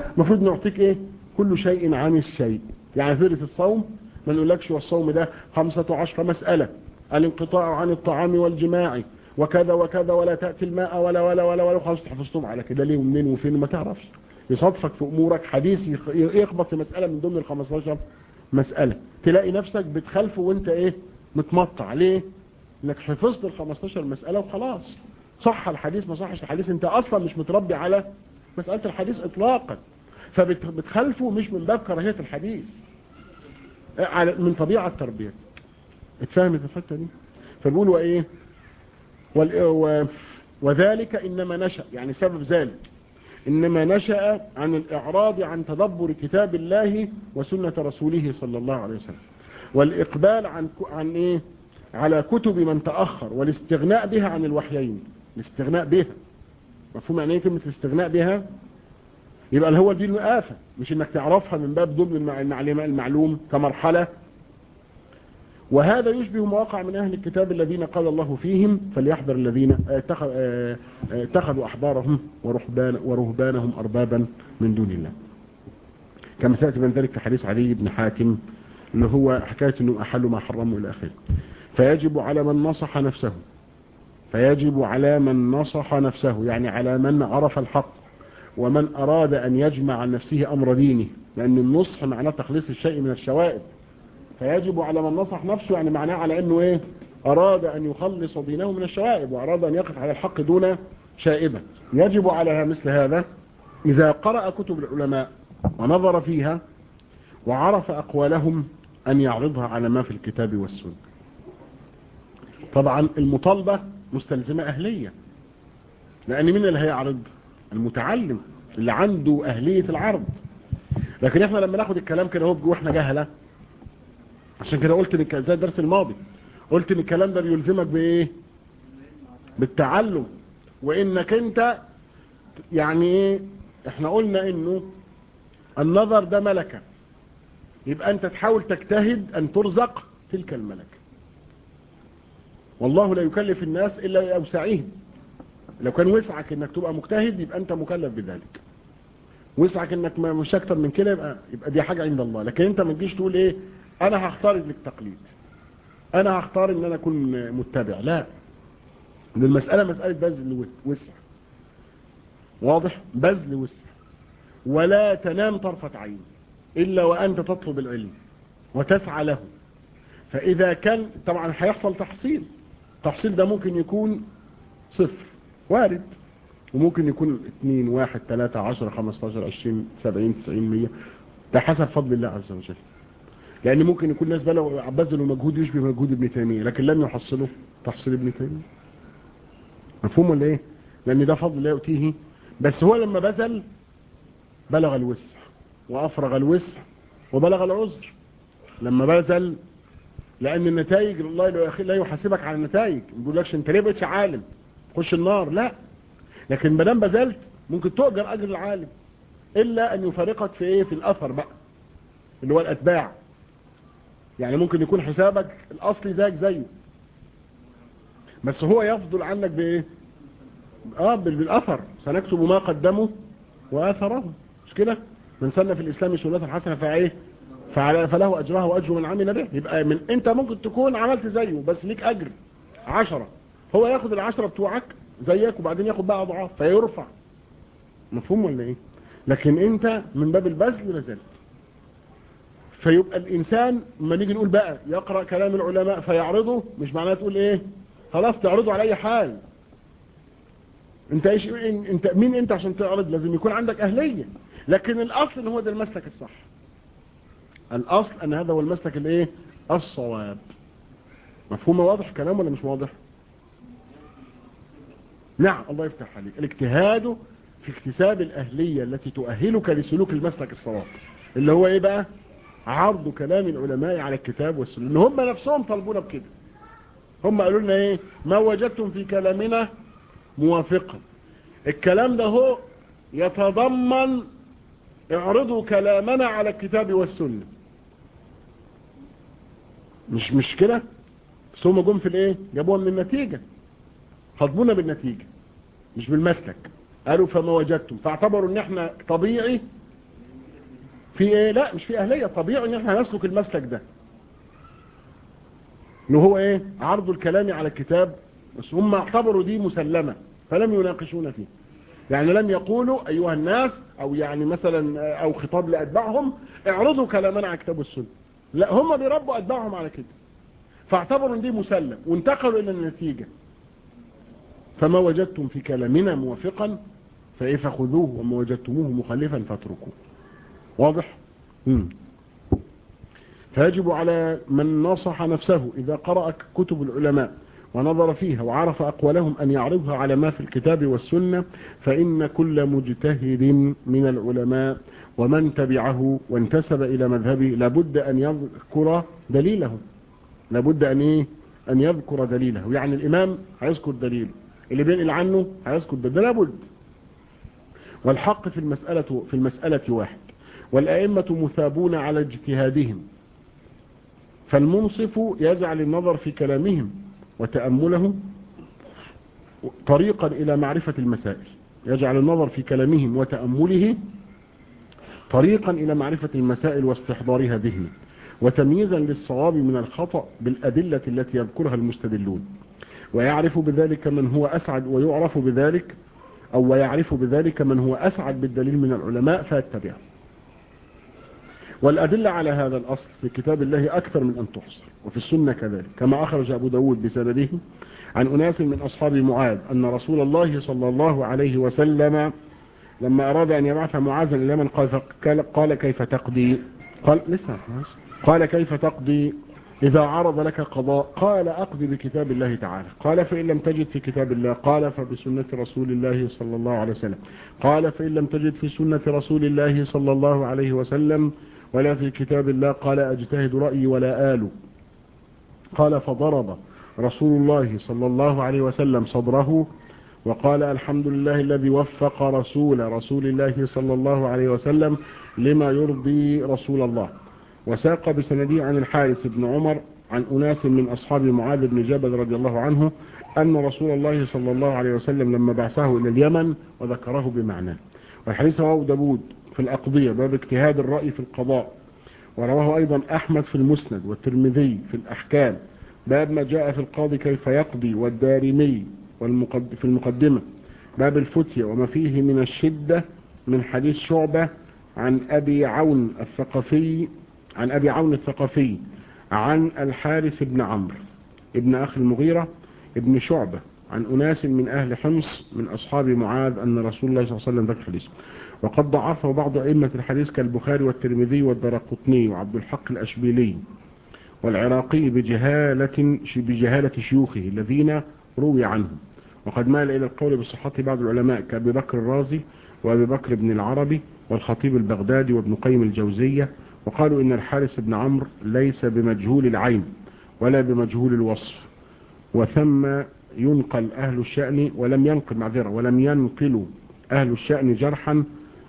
المفروض نعطيك ايه كل شيء عن الشيء يعني ثلث الصوم ما نقولكش والصوم ده خمسة عشر مسألة الانقطاع عن الطعام والجماع وكذا وكذا ولا تأتي الماء ولا ولا ولا ولا خلاص تحفظتهم على كده ليه ومنين وفين ما تعرفش يصادفك في امورك حديث يخبط في مسألة من ضمن ال 15 مسألة تلاقي نفسك بتخالفه وانت ايه متمطع ليه انك حفظت ال 15 مسألة وخلاص صح الحديث ما صحش الحديث انت اصلا مش متربي على مسألة الحديث اطلاقا فبتخالفه مش من باب كراهية الحديث من طبيعة تربيتك اتفهمت الحته دي فبيقولوا ايه و... وذلك انما نشأ يعني سبب ذلك انما نشأ عن الاعراض عن تدبر كتاب الله وسنة رسوله صلى الله عليه وسلم والاقبال عن عن ايه على كتب من تأخر والاستغناء بها عن الوحيين الاستغناء بها مفهوم يعني ايه كلمة الاستغناء بها يبقى هو دي المآفة مش انك تعرفها من باب ضمن المعلوم كمرحلة وهذا يشبه مواقع من أهل الكتاب الذين قال الله فيهم فليحذر الذين اتخذوا أحبارهم ورهبان ورهبانهم أربابا من دون الله كما سأتي من ذلك في حديث علي بن حاتم اللي هو حكاية أنه أحلوا ما حرموا إلى آخره فيجب على من نصح نفسه فيجب على من نصح نفسه يعني على من عرف الحق ومن أراد أن يجمع عن نفسه أمر دينه لأن النصح معناه تخليص الشيء من الشوائب فيجب على من نصح نفسه يعني معناه على أنه إيه أراد أن يخلص دينه من الشوائب وأراد أن يقف على الحق دون شائبة يجب على مثل هذا إذا قرأ كتب العلماء ونظر فيها وعرف أقوالهم أن يعرضها على ما في الكتاب والسنة طبعا المطالبة مستلزمة أهلية لأن من اللي هيعرض المتعلم اللي عنده أهلية العرض لكن احنا لما ناخد الكلام كده هو واحنا جهلة عشان كده قلت ان زي الدرس الماضي قلت ان الكلام ده بيلزمك بايه بالتعلم وانك انت يعني ايه احنا قلنا انه النظر ده ملكة يبقى انت تحاول تجتهد ان ترزق تلك الملكة والله لا يكلف الناس الا اوسعهم لو كان وسعك انك تبقى مجتهد يبقى انت مكلف بذلك وسعك انك مش اكتر من كده يبقى, يبقى دي حاجة عند الله لكن انت ما تجيش تقول ايه انا هختار لك تقليد انا هختار ان انا اكون متبع لا ان المسألة مسألة بذل وسع واضح بذل وسع ولا تنام طرفة عين الا وانت تطلب العلم وتسعى له فاذا كان طبعا هيحصل تحصيل التحصيل ده ممكن يكون صفر وارد وممكن يكون 2 1 3 10 15 20 70 90 100 ده حسب فضل الله عز وجل لان ممكن يكون ناس بلغوا بذلوا مجهود يشبه مجهود ابن تيميه لكن لم يحصلوا تحصيل ابن تيميه مفهوم ولا ايه لان ده فضل الله يؤتيه بس هو لما بذل بلغ الوسع وافرغ الوسع وبلغ العذر لما بذل لان النتائج الله لا يحاسبك على النتائج ما بيقولكش انت ليه بقيتش عالم خش النار لا لكن ما دام بذلت ممكن تؤجر اجر العالم الا ان يفارقك في ايه في الاثر بقى اللي هو الاتباع يعني ممكن يكون حسابك الاصلي زيك زيه بس هو يفضل عنك بايه اه بالاثر سنكتب ما قدموا واثره مش كده من سن في الاسلام سنه حسنه فايه فله اجرها واجر من عمل به يبقى من انت ممكن تكون عملت زيه بس ليك اجر عشرة هو ياخد العشرة بتوعك زيك وبعدين ياخد بقى اضعاف فيرفع مفهوم ولا ايه لكن انت من باب البذل نزلت فيبقى الانسان لما نيجي نقول بقى يقرأ كلام العلماء فيعرضه مش معناه تقول ايه خلاص تعرضه على اي حال انت ايش انت مين انت عشان تعرض لازم يكون عندك اهلية لكن الاصل ان هو ده المسلك الصح الاصل ان هذا هو المسلك الايه الصواب مفهوم واضح كلام ولا مش واضح نعم الله يفتح عليك الاجتهاد في اكتساب الأهلية التي تؤهلك لسلوك المسلك الصواب اللي هو ايه بقى عرض كلام العلماء على الكتاب والسنة ان هم نفسهم طلبونا بكده هم قالوا لنا ايه ما وجدتم في كلامنا موافقا الكلام ده هو يتضمن اعرضوا كلامنا على الكتاب والسنة مش مش كده بس هم جم في الايه جابوها من النتيجة خطبونا بالنتيجة مش بالمسلك قالوا فما وجدتم فاعتبروا ان احنا طبيعي في ايه لا مش في اهلية طبيعي ان احنا نسلك المسلك ده اللي هو ايه عرض الكلام على الكتاب بس هم اعتبروا دي مسلمة فلم يناقشون فيه يعني لم يقولوا ايها الناس او يعني مثلا او خطاب لاتباعهم اعرضوا كلامنا على كتاب السنة لا هم بيربوا اتباعهم على كده فاعتبروا ان دي مسلم وانتقلوا الى النتيجة فما وجدتم في كلامنا موافقا فايه فخذوه وما وجدتموه مخالفا فاتركوه واضح مم. فيجب على من نصح نفسه إذا قرأ كتب العلماء ونظر فيها وعرف أقوالهم أن يعرضها على ما في الكتاب والسنة فإن كل مجتهد من العلماء ومن تبعه وانتسب إلى مذهبه لابد أن يذكر دليله لابد أن, إيه؟ أن يذكر دليله يعني الإمام هيذكر دليله اللي بينقل عنه هيذكر دليله لابد والحق في المسألة, في المسألة واحد والأئمة مثابون على اجتهادهم فالمنصف يجعل النظر في كلامهم وتأمله طريقا إلى معرفة المسائل يجعل النظر في كلامهم وتأمله طريقا إلى معرفة المسائل واستحضارها ذهنا وتمييزا للصواب من الخطأ بالأدلة التي يذكرها المستدلون ويعرف بذلك من هو أسعد ويعرف بذلك أو ويعرف بذلك من هو أسعد بالدليل من العلماء فيتبعه والأدلة على هذا الأصل في كتاب الله أكثر من أن تحصر وفي السنة كذلك كما أخرج أبو داود بسنده عن أناس من أصحاب معاذ أن رسول الله صلى الله عليه وسلم لما أراد أن يبعث معاذا إلى من قال, قال كيف تقضي قال لسه قال كيف تقضي إذا عرض لك قضاء قال أقضي بكتاب الله تعالى قال فإن لم تجد في كتاب الله قال فبسنة رسول الله صلى الله عليه وسلم قال فإن لم تجد في سنة رسول الله صلى الله عليه وسلم ولا في كتاب الله قال أجتهد رأيي ولا آل قال فضرب رسول الله صلى الله عليه وسلم صدره وقال الحمد لله الذي وفق رسول رسول الله صلى الله عليه وسلم لما يرضي رسول الله وساق بسندي عن الحارث بن عمر عن أناس من أصحاب معاذ بن جبل رضي الله عنه أن رسول الله صلى الله عليه وسلم لما بعثه إلى اليمن وذكره بمعناه والحديث رواه داود في الأقضية باب اجتهاد الرأي في القضاء ورواه أيضا أحمد في المسند والترمذي في الأحكام باب ما جاء في القاضي كيف يقضي والدارمي في المقدمة باب الفتية وما فيه من الشدة من حديث شعبة عن أبي عون الثقفي عن أبي عون الثقفي عن الحارث بن عمرو ابن أخي المغيرة ابن شعبة عن أناس من أهل حمص من أصحاب معاذ أن رسول الله صلى الله عليه وسلم ذكر الحديث وقد ضعفه بعض أئمة الحديث كالبخاري والترمذي والدرقطني وعبد الحق الأشبيلي والعراقي بجهالة بجهالة شيوخه الذين روي عنهم وقد مال إلى القول بصحة بعض العلماء كأبي بكر الرازي وأبي بكر بن العربي والخطيب البغدادي وابن قيم الجوزية وقالوا إن الحارس بن عمرو ليس بمجهول العين ولا بمجهول الوصف وثم ينقل أهل الشأن ولم ينقل معذرة ولم ينقلوا أهل الشأن جرحا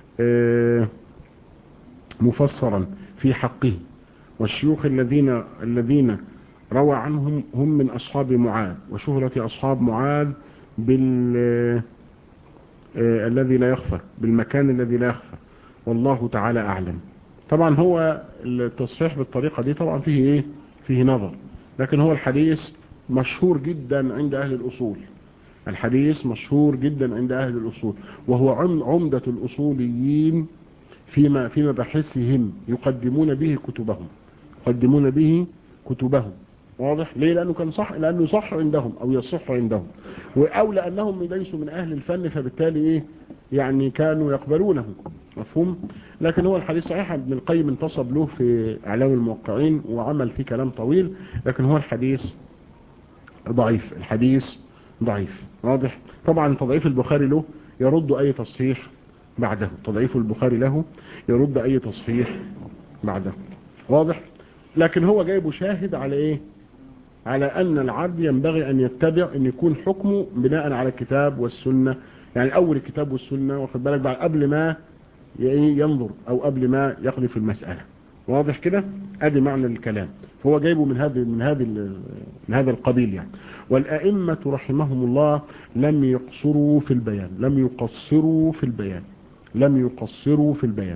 مفسرا في حقه والشيوخ الذين الذين روى عنهم هم من أصحاب معاذ وشهرة أصحاب معاذ بال الذي لا يخفى بالمكان الذي لا يخفى والله تعالى أعلم طبعا هو التصحيح بالطريقة دي طبعا فيه ايه فيه نظر لكن هو الحديث مشهور جدا عند أهل الأصول الحديث مشهور جدا عند أهل الأصول وهو عمدة الأصوليين فيما في مباحثهم يقدمون به كتبهم يقدمون به كتبهم واضح ليه لأنه كان صح لأنه صح عندهم أو يصح عندهم أو لأنهم ليسوا من أهل الفن فبالتالي إيه يعني كانوا يقبلونه مفهوم لكن هو الحديث صحيح ابن القيم انتصب له في اعلام الموقعين وعمل فيه كلام طويل لكن هو الحديث ضعيف الحديث ضعيف واضح طبعا تضعيف البخاري له يرد اي تصحيح بعده تضعيف البخاري له يرد اي تصحيح بعده واضح لكن هو جايبه شاهد على ايه على ان العبد ينبغي ان يتبع ان يكون حكمه بناء على الكتاب والسنة يعني اول الكتاب والسنة واخد بالك بعد قبل ما ينظر او قبل ما يقضي في المسألة واضح كده ادي معنى الكلام فهو جايبه من هذا من هذا من هذا القبيل يعني والائمه رحمهم الله لم يقصروا في البيان لم يقصروا في البيان لم يقصروا في البيان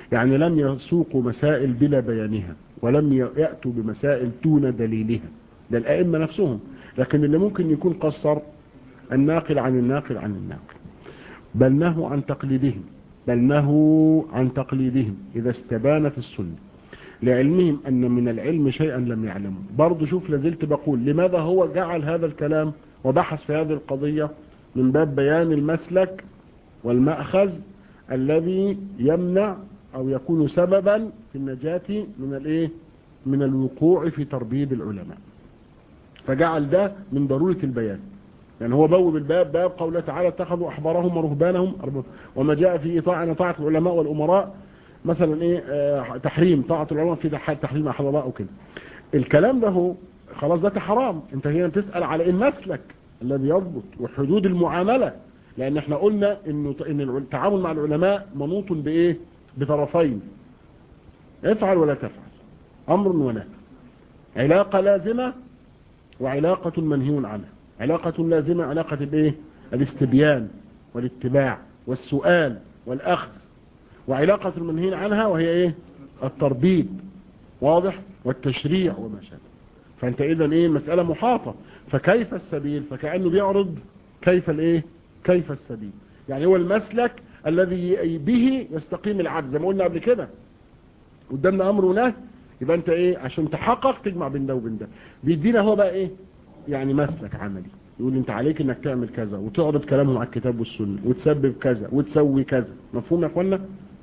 يعني لم يسوقوا مسائل بلا بيانها ولم يأتوا بمسائل دون دليلها ده الأئمة نفسهم لكن اللي ممكن يكون قصر الناقل عن الناقل عن الناقل بل نهوا عن تقليدهم بل نهوا عن تقليدهم إذا استبانت السنة لعلمهم أن من العلم شيئا لم يعلموا برضو شوف لازلت بقول لماذا هو جعل هذا الكلام وبحث في هذه القضية من باب بيان المسلك والمأخذ الذي يمنع أو يكون سببا في النجاة من الايه من الوقوع في تربيب العلماء فجعل ده من ضرورة البيان يعني هو بوب الباب باب قوله تعالى اتخذوا أحبارهم ورهبانهم وما جاء في طاعة طاعة العلماء والأمراء مثلا ايه آه تحريم طاعة العلماء في تحريم أحد الله وكده الكلام ده هو خلاص ده حرام انت هنا بتسأل على المسلك الذي يضبط وحدود المعاملة لان احنا قلنا انه ان التعامل مع العلماء منوط بايه بطرفين افعل ولا تفعل امر ونهي علاقة لازمة وعلاقة منهي عنها علاقة لازمة علاقة الايه الاستبيان والاتباع والسؤال والاخذ وعلاقة المنهي عنها وهي ايه التربيب واضح والتشريع وما شابه فانت اذا ايه المسألة محاطة فكيف السبيل فكأنه بيعرض كيف الايه كيف السبيل يعني هو المسلك الذي به يستقيم العبد زي ما قلنا قبل كده قدامنا امر ونهي يبقى انت ايه عشان تحقق تجمع بين ده وبين ده بيدينا هو بقى ايه يعني مسلك عملي يقول انت عليك انك تعمل كذا وتعرض كلامه على الكتاب والسنه وتسبب كذا وتسوي كذا مفهوم يا اخوانا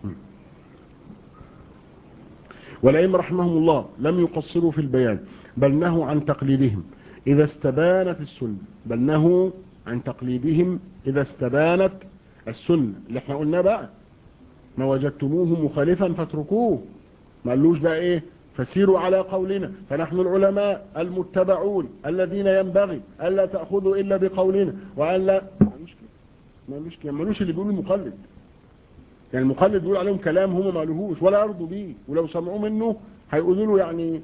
والأئمة رحمهم الله لم يقصروا في البيان بل نهوا عن تقليدهم إذا استبانت السنة بل نهوا عن تقليدهم إذا استبانت السنة اللي احنا قلنا بقى ما وجدتموه مخالفا فاتركوه ما قالوش بقى ايه فسيروا على قولنا فنحن العلماء المتبعون الذين ينبغي ألا تأخذوا إلا بقولنا وألا ما قالوش كده ما قالوش كده ما قالوش اللي بيقول المقلد يعني المقلد بيقول عليهم كلام هم ما قالوهوش ولا يرضوا بيه ولو سمعوا منه هيقولوا له يعني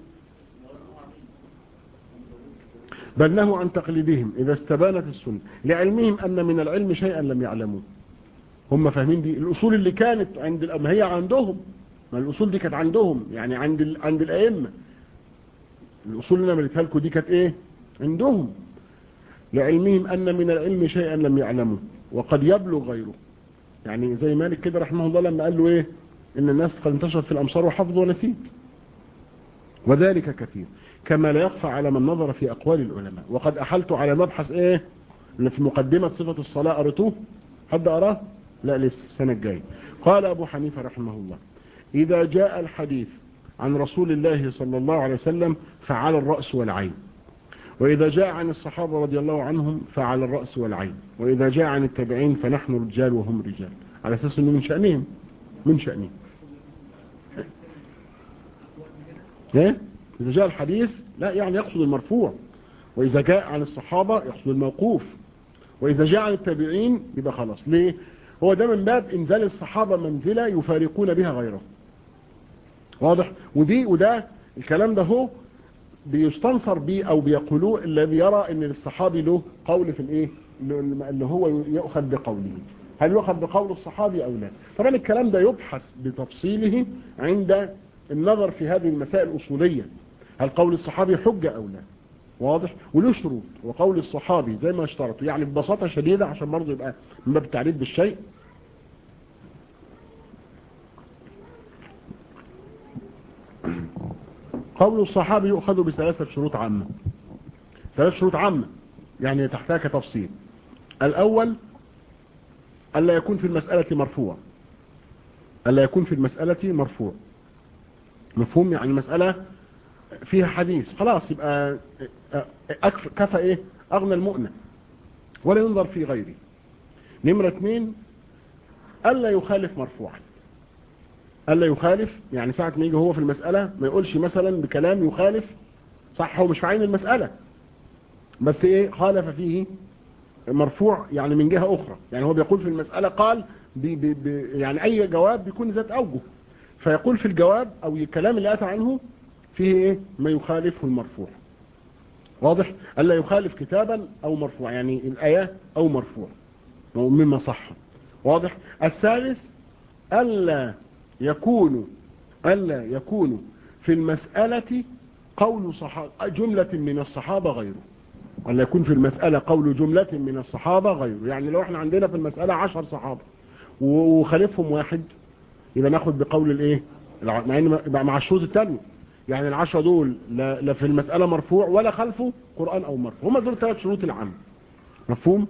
بل نهوا عن تقليدهم إذا استبانت السنة لعلمهم أن من العلم شيئا لم يعلموه هم فاهمين دي الأصول اللي كانت عند الأم هي عندهم ما الأصول دي كانت عندهم يعني عند ال... عند الأئمة الأصول اللي أنا مليتها لكم دي كانت إيه عندهم لعلمهم أن من العلم شيئا لم يعلموه وقد يبلغ غيره يعني زي مالك كده رحمه الله لما قال له إيه إن الناس قد انتشرت في الأمصار وحفظوا ونسيت وذلك كثير كما لا يخفى على من نظر في أقوال العلماء وقد أحلت على مبحث إيه اللي في مقدمة صفة الصلاة قريتوه حد أراه لا لسه السنة الجاية قال أبو حنيفة رحمه الله إذا جاء الحديث عن رسول الله صلى الله عليه وسلم فعلى الرأس والعين وإذا جاء عن الصحابة رضي الله عنهم فعلى الرأس والعين وإذا جاء عن التابعين فنحن رجال وهم رجال على أساس أنه من شأنهم من شأنهم إيه؟ إذا جاء الحديث لا يعني يقصد المرفوع وإذا جاء عن الصحابة يقصد الموقوف وإذا جاء عن التابعين يبقى خلاص ليه هو ده من باب إنزال الصحابة منزلة يفارقون بها غيرهم واضح ودي وده الكلام ده هو بيستنصر به أو بيقولوه الذي يرى أن الصحابي له قول في الإيه اللي هو يؤخذ بقوله هل يؤخذ بقول الصحابي أو لا طبعا الكلام ده يبحث بتفصيله عند النظر في هذه المسائل الأصولية هل قول الصحابي حجة أو لا واضح وله شروط وقول الصحابي زي ما اشترطوا يعني ببساطة شديدة عشان برضه يبقى من باب التعريف بالشيء قول الصحابي يؤخذ بثلاثة شروط عامة ثلاث شروط عامة يعني تحتاج تفصيل الأول ألا يكون في المسألة مرفوع ألا يكون في المسألة مرفوع مفهوم يعني المسألة فيها حديث خلاص يبقى كفى ايه اغنى المؤنة ولا ينظر في غيره نمرة اثنين الا يخالف مرفوعا الا يخالف يعني ساعة ما يجي هو في المسألة ما يقولش مثلا بكلام يخالف صح هو مش في عين المسألة بس ايه خالف فيه مرفوع يعني من جهة اخرى يعني هو بيقول في المسألة قال بي بي بي يعني اي جواب بيكون ذات اوجه فيقول في الجواب او الكلام اللي اتى عنه فيه ايه ما يخالفه المرفوع واضح الا يخالف كتابا او مرفوع يعني الايه او مرفوع مما صح واضح الثالث الا يكون ألا يكون في المسألة قول صحابة جملة من الصحابة غيره ألا يكون في المسألة قول جملة من الصحابة غيره يعني لو احنا عندنا في المسألة عشر صحابة وخالفهم واحد يبقى ناخد بقول الايه مع ان يبقى مع الشروط الثانيه يعني العشرة دول لا, لا في المسألة مرفوع ولا خلفه قرآن او مرفوع هم دول ثلاث شروط العام مفهوم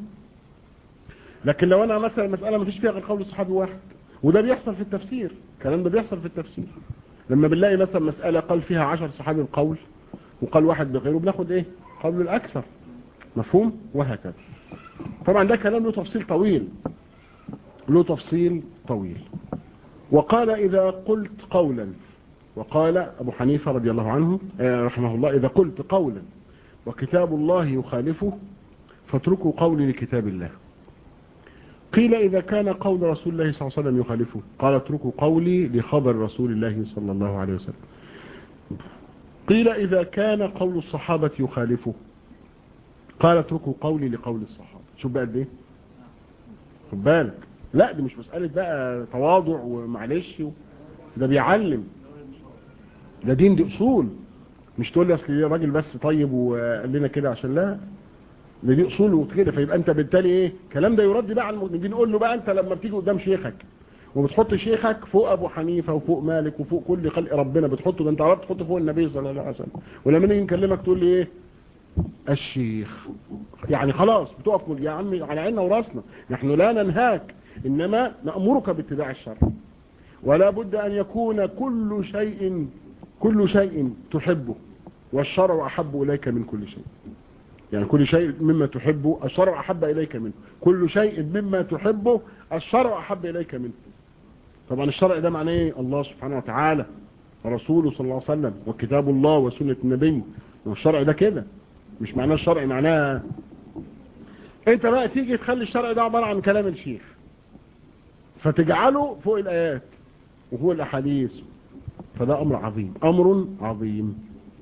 لكن لو انا مثلا المسألة ما فيش فيها غير قول الصحابي واحد وده بيحصل في التفسير الكلام ده بيحصل في التفسير لما بنلاقي مثلا مسألة قال فيها عشر صحابي القول وقال واحد بغيره بناخد ايه قول الاكثر مفهوم وهكذا طبعا ده كلام له تفصيل طويل له تفصيل طويل وقال إذا قلت قولا وقال أبو حنيفة رضي الله عنه رحمه الله إذا قلت قولا وكتاب الله يخالفه فاتركوا قولي لكتاب الله قيل إذا كان قول رسول الله صلى الله عليه وسلم يخالفه قال اتركوا قولي لخبر رسول الله صلى الله عليه وسلم قيل إذا كان قول الصحابة يخالفه قال اتركوا قولي لقول الصحابة شوف بقى ايه خد بالك لا دي مش مسألة بقى تواضع ومعلش ده بيعلم ده دين دي اصول مش تقول لي اصل ليه راجل بس طيب وقال لنا كده عشان لا ده دي اصول وكده فيبقى انت بالتالي ايه الكلام ده يرد بقى على المؤمنين نقول له بقى انت لما بتيجي قدام شيخك وبتحط شيخك فوق ابو حنيفه وفوق مالك وفوق كل خلق ربنا بتحطه ده انت عرفت تحطه فوق النبي صلى الله عليه وسلم ولما نيجي نكلمك تقول لي ايه الشيخ يعني خلاص بتقف يا عمي على عيننا وراسنا نحن لا ننهاك إنما نأمرك باتباع الشرع ولا بد أن يكون كل شيء كل شيء تحبه والشرع أحب إليك من كل شيء يعني كل شيء مما تحبه الشرع أحب إليك منه كل شيء مما تحبه الشرع أحب إليك منه طبعا الشرع ده معناه ايه الله سبحانه وتعالى ورسوله صلى الله عليه وسلم وكتاب الله وسنة النبي والشرع ده كده مش معناه الشرع معناه انت بقى تيجي تخلي الشرع ده عبارة عن كلام الشيخ فتجعله فوق الآيات وفوق الأحاديث فده أمر عظيم أمر عظيم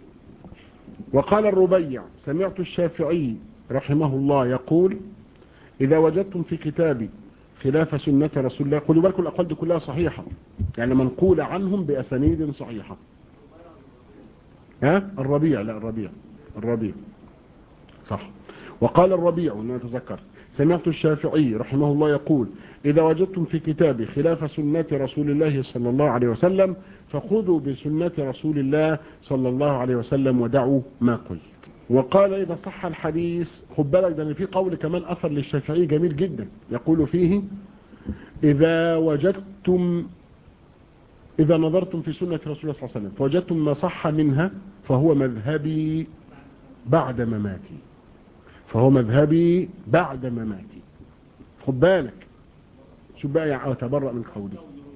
وقال الربيع سمعت الشافعي رحمه الله يقول إذا وجدتم في كتابي خلاف سنة رسول الله خذوا بالكم الأقوال دي كلها صحيحة يعني منقولة عنهم بأسانيد صحيحة ها الربيع لا الربيع الربيع صح وقال الربيع أنا أتذكر سمعت الشافعي رحمه الله يقول إذا وجدتم في كتابي خلاف سنة رسول الله صلى الله عليه وسلم فخذوا بسنة رسول الله صلى الله عليه وسلم ودعوا ما قلت وقال إذا صح الحديث خد بالك ده في قول كمان أثر للشافعي جميل جدا يقول فيه إذا وجدتم إذا نظرتم في سنة رسول الله صلى الله عليه وسلم فوجدتم ما صح منها فهو مذهبي بعد مماتي فهو مذهبي بعد مماتي خد بالك شو بقى يعني أتبرأ من قولي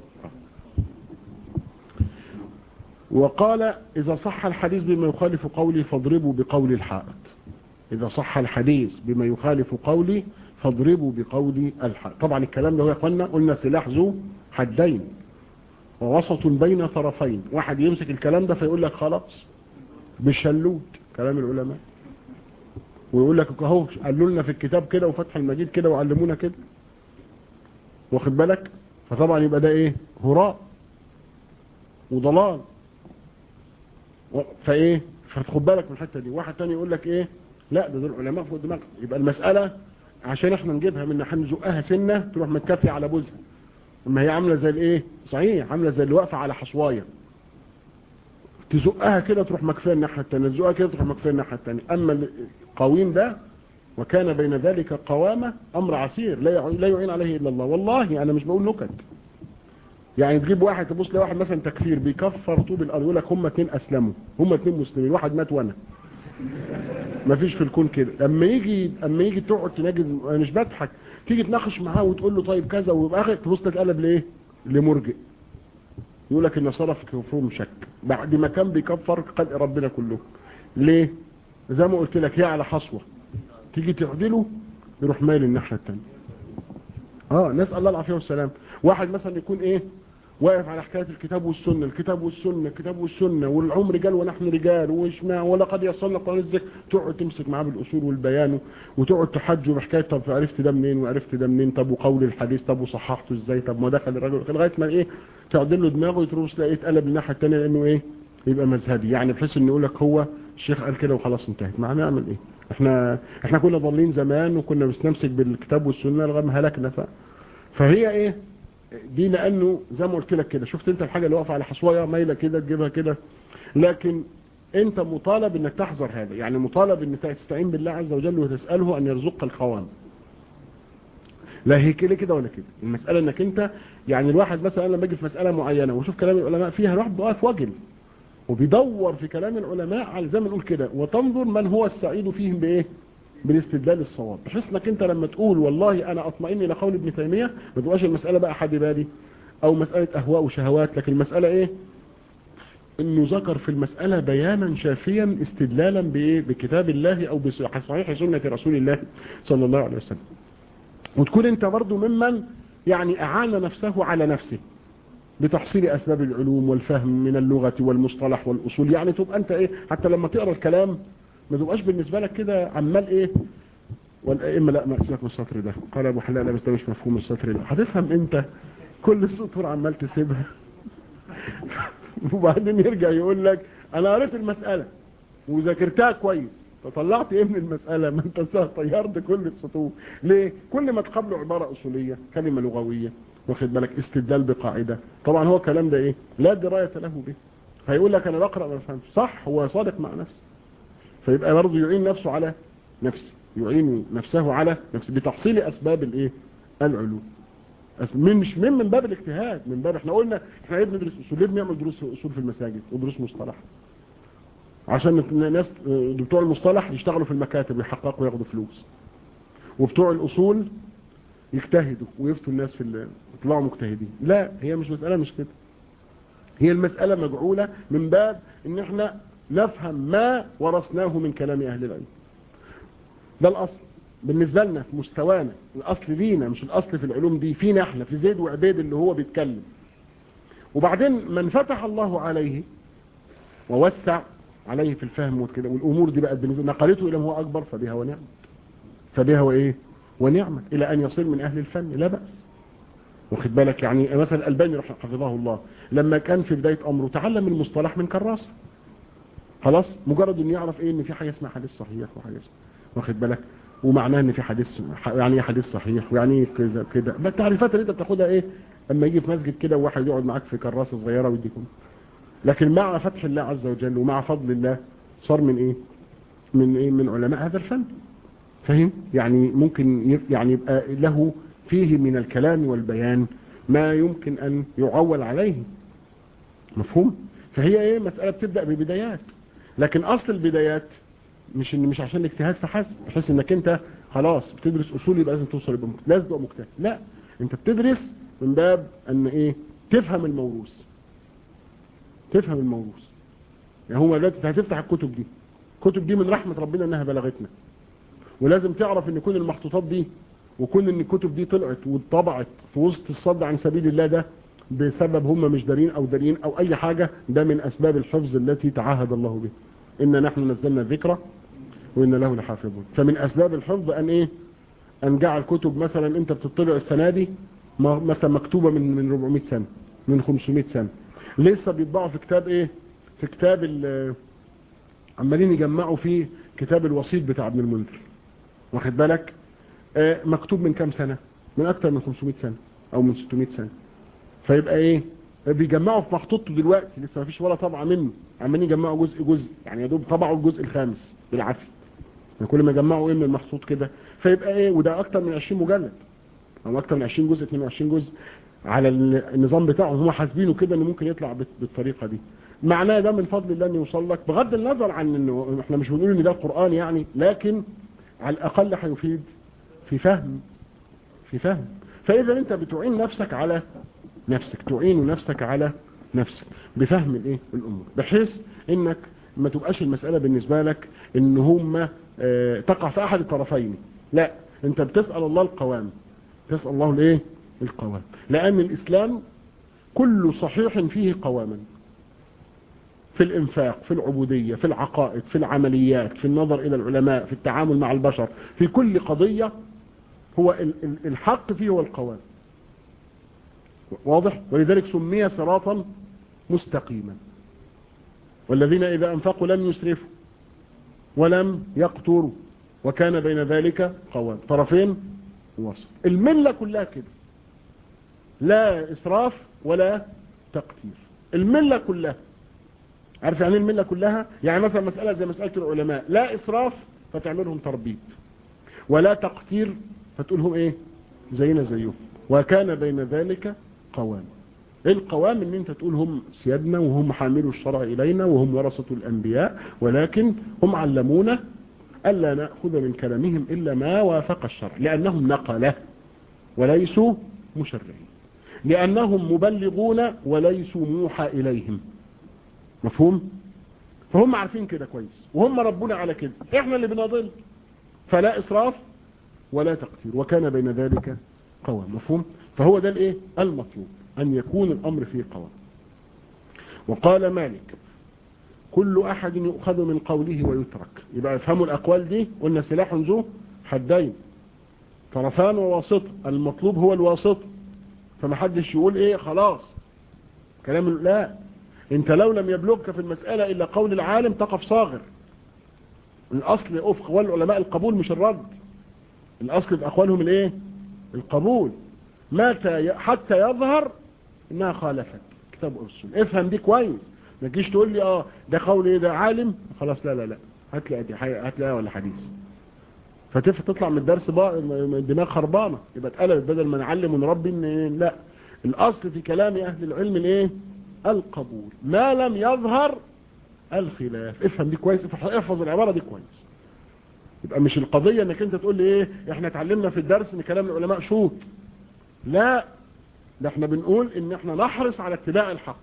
وقال إذا صح الحديث بما يخالف قولي فاضربوا بقول الحائط إذا صح الحديث بما يخالف قولي فاضربوا بقول الحائط طبعا الكلام ده يا اخوانا قلنا سلاح ذو حدين ووسط بين طرفين واحد يمسك الكلام ده فيقول لك خلاص بشلوت كلام العلماء ويقول لك اهو قالوا لنا في الكتاب كده وفتح المجيد كده وعلمونا كده واخد بالك فطبعا يبقى ده ايه هراء وضلال فايه فتاخد بالك من الحته دي واحد تاني يقول لك ايه لا ده دول علماء فوق دماغك يبقى المساله عشان احنا نجيبها من احنا نزقها سنه تروح متكافيه على بوزها اما هي عامله زي الايه صحيح عامله زي اللي واقفه على حصوايه تزقها كده تروح مكفيه الناحيه الثانيه تزقها كده تروح مكفيه الناحيه الثانيه اما القويم ده وكان بين ذلك قوامة أمر عسير لا لا يعين عليه إلا الله والله أنا مش بقول نكت يعني تجيب واحد تبص لواحد مثلا تكفير بيكفر طوب الأرض يقول لك هم اتنين أسلموا هم اتنين مسلمين واحد مات وأنا ما فيش في الكون كده اما يجي اما يجي تقعد تناجد انا مش بضحك تيجي تناقش معاه وتقول له طيب كذا ويبقى اخر تبص تتقلب لايه لمرجئ يقول لك النصارى في كفرهم شك بعد ما كان بيكفر خلق ربنا كله ليه زي ما قلت لك هي على حصوه تيجي تعدله يروح مايل الناحيه الثانيه اه نسال الله العافيه والسلام واحد مثلا يكون ايه واقف على حكايه الكتاب والسنه الكتاب والسنه الكتاب والسنه والعمر رجال ونحن رجال واشمع ولقد يصلنا قران الذكر تقعد تمسك معاه بالاصول والبيان وتقعد تحجه بحكايه طب عرفت ده منين وعرفت ده منين طب وقول الحديث طب وصححته ازاي طب ما دخل الراجل لغايه ما ايه تعدل له دماغه وتروح تلاقيه اتقلب الناحيه الثانيه لانه ايه يبقى مذهبي يعني بحيث انه يقول لك هو الشيخ قال كده وخلاص انتهت ما هنعمل ايه احنا احنا كنا ضالين زمان وكنا بنستمسك بالكتاب والسنه لغايه ما هلكنا ف... فهي ايه دي لانه زي ما قلت لك كده شفت انت الحاجه اللي واقفه على حصوايه مايله كده تجيبها كده لكن انت مطالب انك تحذر هذا يعني مطالب انك تستعين بالله عز وجل وتساله ان يرزقك القوام لا هي كده كده ولا كده المساله انك انت يعني الواحد مثلا لما يجي في مساله معينه ويشوف كلام العلماء فيها الواحد واقف وجل وبيدور في كلام العلماء على زي ما نقول كده وتنظر من هو السعيد فيهم بايه بالاستدلال الصواب بحيث انك انت لما تقول والله انا اطمئن الى قول ابن تيميه ما تبقاش المساله بقى حد بادي او مساله اهواء وشهوات لكن المساله ايه انه ذكر في المساله بيانا شافيا استدلالا بايه بكتاب الله او بصحيح سنه رسول الله صلى الله عليه وسلم وتكون انت برضو ممن يعني اعان نفسه على نفسه بتحصيل اسباب العلوم والفهم من اللغه والمصطلح والاصول يعني تبقى انت ايه حتى لما تقرا الكلام ما تبقاش بالنسبة لك كده عمال ايه والائمه لا ما اسمك من السطر ده قال ابو حلال بس ده مش مفهوم السطر ده هتفهم انت كل السطور عمال تسيبها وبعدين يرجع يقول لك انا قريت المسألة وذاكرتها كويس فطلعت ايه من المسألة ما انت طيرت كل السطور ليه كل ما تقابله عبارة اصولية كلمة لغوية واخد بالك استدلال بقاعدة طبعا هو الكلام ده ايه لا دراية له به هيقول لك انا بقرأ ما بفهمش صح هو صادق مع نفسه فيبقى برضه يعين نفسه على نفسه يعين نفسه على نفسه بتحصيل اسباب الايه العلوم من مش من من باب الاجتهاد من باب احنا قلنا احنا ليه بندرس اصول ليه بنعمل دروس اصول في المساجد ودروس مصطلح عشان الناس بتوع المصطلح يشتغلوا في المكاتب ويحققوا وياخدوا فلوس وبتوع الاصول يجتهدوا ويفتوا الناس في يطلعوا مجتهدين لا هي مش مسألة مش كده هي المسألة مجعولة من باب ان احنا نفهم ما ورثناه من كلام أهل العلم ده الأصل بالنسبة لنا في مستوانا الأصل لينا مش الأصل في العلوم دي فينا احنا في زيد وعبيد اللي هو بيتكلم وبعدين من فتح الله عليه ووسع عليه في الفهم وكده والأمور دي بقت بالنسبة نقلته إلى هو أكبر فبها ونعمت فبها وإيه ونعمت إلى أن يصير من أهل الفن لا بأس واخد بالك يعني مثلا الألباني حفظه الله لما كان في بداية أمره تعلم المصطلح من كراسه خلاص مجرد انه يعرف ايه ان في حاجه اسمها حديث صحيح وحاجه اسمها واخد بالك ومعناه ان في حديث يعني ايه حديث صحيح ويعني ايه كذا كده التعريفات اللي انت بتاخدها ايه اما يجي في مسجد كده وواحد يقعد معاك في كراسه صغيره ويديكم لكن مع فتح الله عز وجل ومع فضل الله صار من ايه من ايه من علماء هذا الفن فاهم يعني ممكن يعني يبقى له فيه من الكلام والبيان ما يمكن ان يعول عليه مفهوم فهي ايه مسألة بتبدأ ببدايات لكن اصل البدايات مش ان مش عشان الاجتهاد فحسب بحيث انك انت خلاص بتدرس اصول يبقى لازم توصل يبقى لازم تبقى مجتهد لا انت بتدرس من باب ان ايه تفهم الموروث تفهم الموروث يعني هو دلوقتي هتفتح الكتب دي الكتب دي من رحمة ربنا انها بلغتنا ولازم تعرف ان كل المخطوطات دي وكون ان الكتب دي طلعت واتطبعت في وسط الصد عن سبيل الله ده بسبب هم مش دارين او دارين او اي حاجة ده من اسباب الحفظ التي تعاهد الله به إن نحن نزلنا الذكرى وإن له لحافظون فمن أسباب الحفظ أن إيه أن جعل كتب مثلا أنت بتطلع السنة دي مثلا مكتوبة من من 400 سنة من 500 سنة لسه بيطبعوا في كتاب إيه في كتاب عمالين يجمعوا فيه كتاب الوسيط بتاع ابن المنذر واخد بالك آه مكتوب من كام سنة من أكتر من 500 سنة أو من 600 سنة فيبقى إيه بيجمعوا في مخطوطته دلوقتي لسه ما فيش ولا طبعه منه عمالين يجمعوا جزء جزء يعني يا دوب طبعوا الجزء الخامس بالعافيه يعني كل ما يجمعوا ايه من المخطوط كده فيبقى ايه وده اكتر من 20 مجلد او اكتر من 20 جزء 22 جزء على النظام بتاعهم هم حاسبينه كده انه ممكن يطلع بالطريقه دي معناه ده من فضل الله انه يوصل لك بغض النظر عن انه احنا مش بنقول ان ده القران يعني لكن على الاقل هيفيد في فهم في فهم فاذا انت بتعين نفسك على نفسك تعين نفسك على نفسك بفهم الايه الامور بحيث انك ما تبقاش المسألة بالنسبة لك ان هم اه تقع في احد الطرفين لا انت بتسأل الله القوام تسأل الله الايه القوام لان الاسلام كل صحيح فيه قواما في الإنفاق في العبودية في العقائد في العمليات في النظر إلى العلماء في التعامل مع البشر في كل قضية هو الحق فيه هو القوام واضح ولذلك سمي صراطا مستقيما والذين إذا أنفقوا لم يسرفوا ولم يقتروا وكان بين ذلك قوام طرفين وسط الملة كلها كده لا إسراف ولا تقتير الملة كلها عارف يعني الملة كلها يعني مثلا مسألة زي مسألة العلماء لا إسراف فتعملهم تربيت ولا تقتير فتقولهم ايه زينا زيهم وكان بين ذلك قوام القوام ان انت تقول هم سيادنا وهم حاملوا الشرع الينا وهم ورثة الانبياء ولكن هم علمونا الا نأخذ من كلامهم الا ما وافق الشرع لانهم نقله وليسوا مشرعين لانهم مبلغون وليسوا موحى اليهم مفهوم فهم عارفين كده كويس وهم ربنا على كده احنا اللي بنضل فلا اسراف ولا تقتير وكان بين ذلك قوام مفهوم فهو ده الايه المطلوب ان يكون الامر فيه قوام وقال مالك كل احد يؤخذ من قوله ويترك يبقى افهموا الاقوال دي قلنا سلاح ذو حدين طرفان وواسط المطلوب هو الواسط فمحدش يقول ايه خلاص كلام لا انت لو لم يبلغك في المسألة الا قول العالم تقف صاغر الاصل افق والعلماء القبول مش الرد الاصل في اقوالهم الايه القبول متى حتى يظهر انها خالفت كتاب ارسل افهم دي كويس ما تجيش تقول لي اه ده قول ايه ده عالم خلاص لا لا لا هات لي هات لي ولا حديث فتطلع من الدرس بقى الدماغ خربانه يبقى اتقلبت بدل ما نعلم ونربي ان لا الاصل في كلام اهل العلم الايه القبول ما لم يظهر الخلاف افهم دي كويس احفظ العباره دي كويس يبقى مش القضية انك انت تقول لي ايه احنا اتعلمنا في الدرس ان كلام العلماء شوط لا ده احنا بنقول ان احنا نحرص على اتباع الحق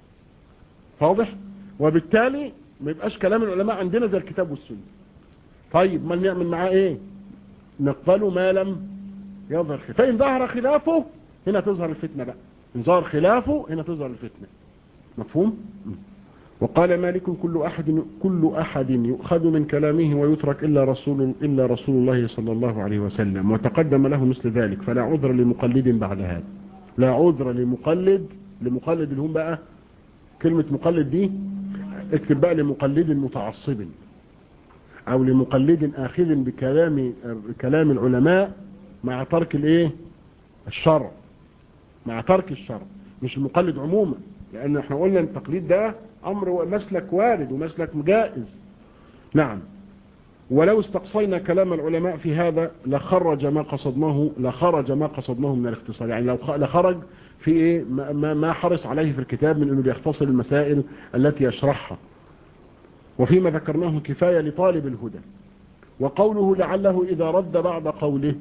واضح وبالتالي ما يبقاش كلام العلماء عندنا زي الكتاب والسنة طيب ما نعمل معاه ايه نقبله ما لم يظهر خلاف فان ظهر خلافه هنا تظهر الفتنة بقى ان ظهر خلافه هنا تظهر الفتنة مفهوم وقال مالك كل أحد كل أحد يؤخذ من كلامه ويترك إلا رسول إلا رسول الله صلى الله عليه وسلم وتقدم له مثل ذلك فلا عذر لمقلد بعد هذا لا عذر لمقلد لمقلد اللي هم بقى كلمة مقلد دي اكتب بقى لمقلد متعصب أو لمقلد آخذ بكلام كلام العلماء مع ترك الايه الشرع مع ترك الشرع مش المقلد عموما لأن احنا قلنا التقليد ده أمر مسلك وارد ومسلك جائز نعم ولو استقصينا كلام العلماء في هذا لخرج ما قصدناه لخرج ما قصدناه من الاختصار يعني لو لخرج في ايه ما, ما حرص عليه في الكتاب من انه بيختصر المسائل التي يشرحها وفيما ذكرناه كفاية لطالب الهدى وقوله لعله إذا رد بعد قوله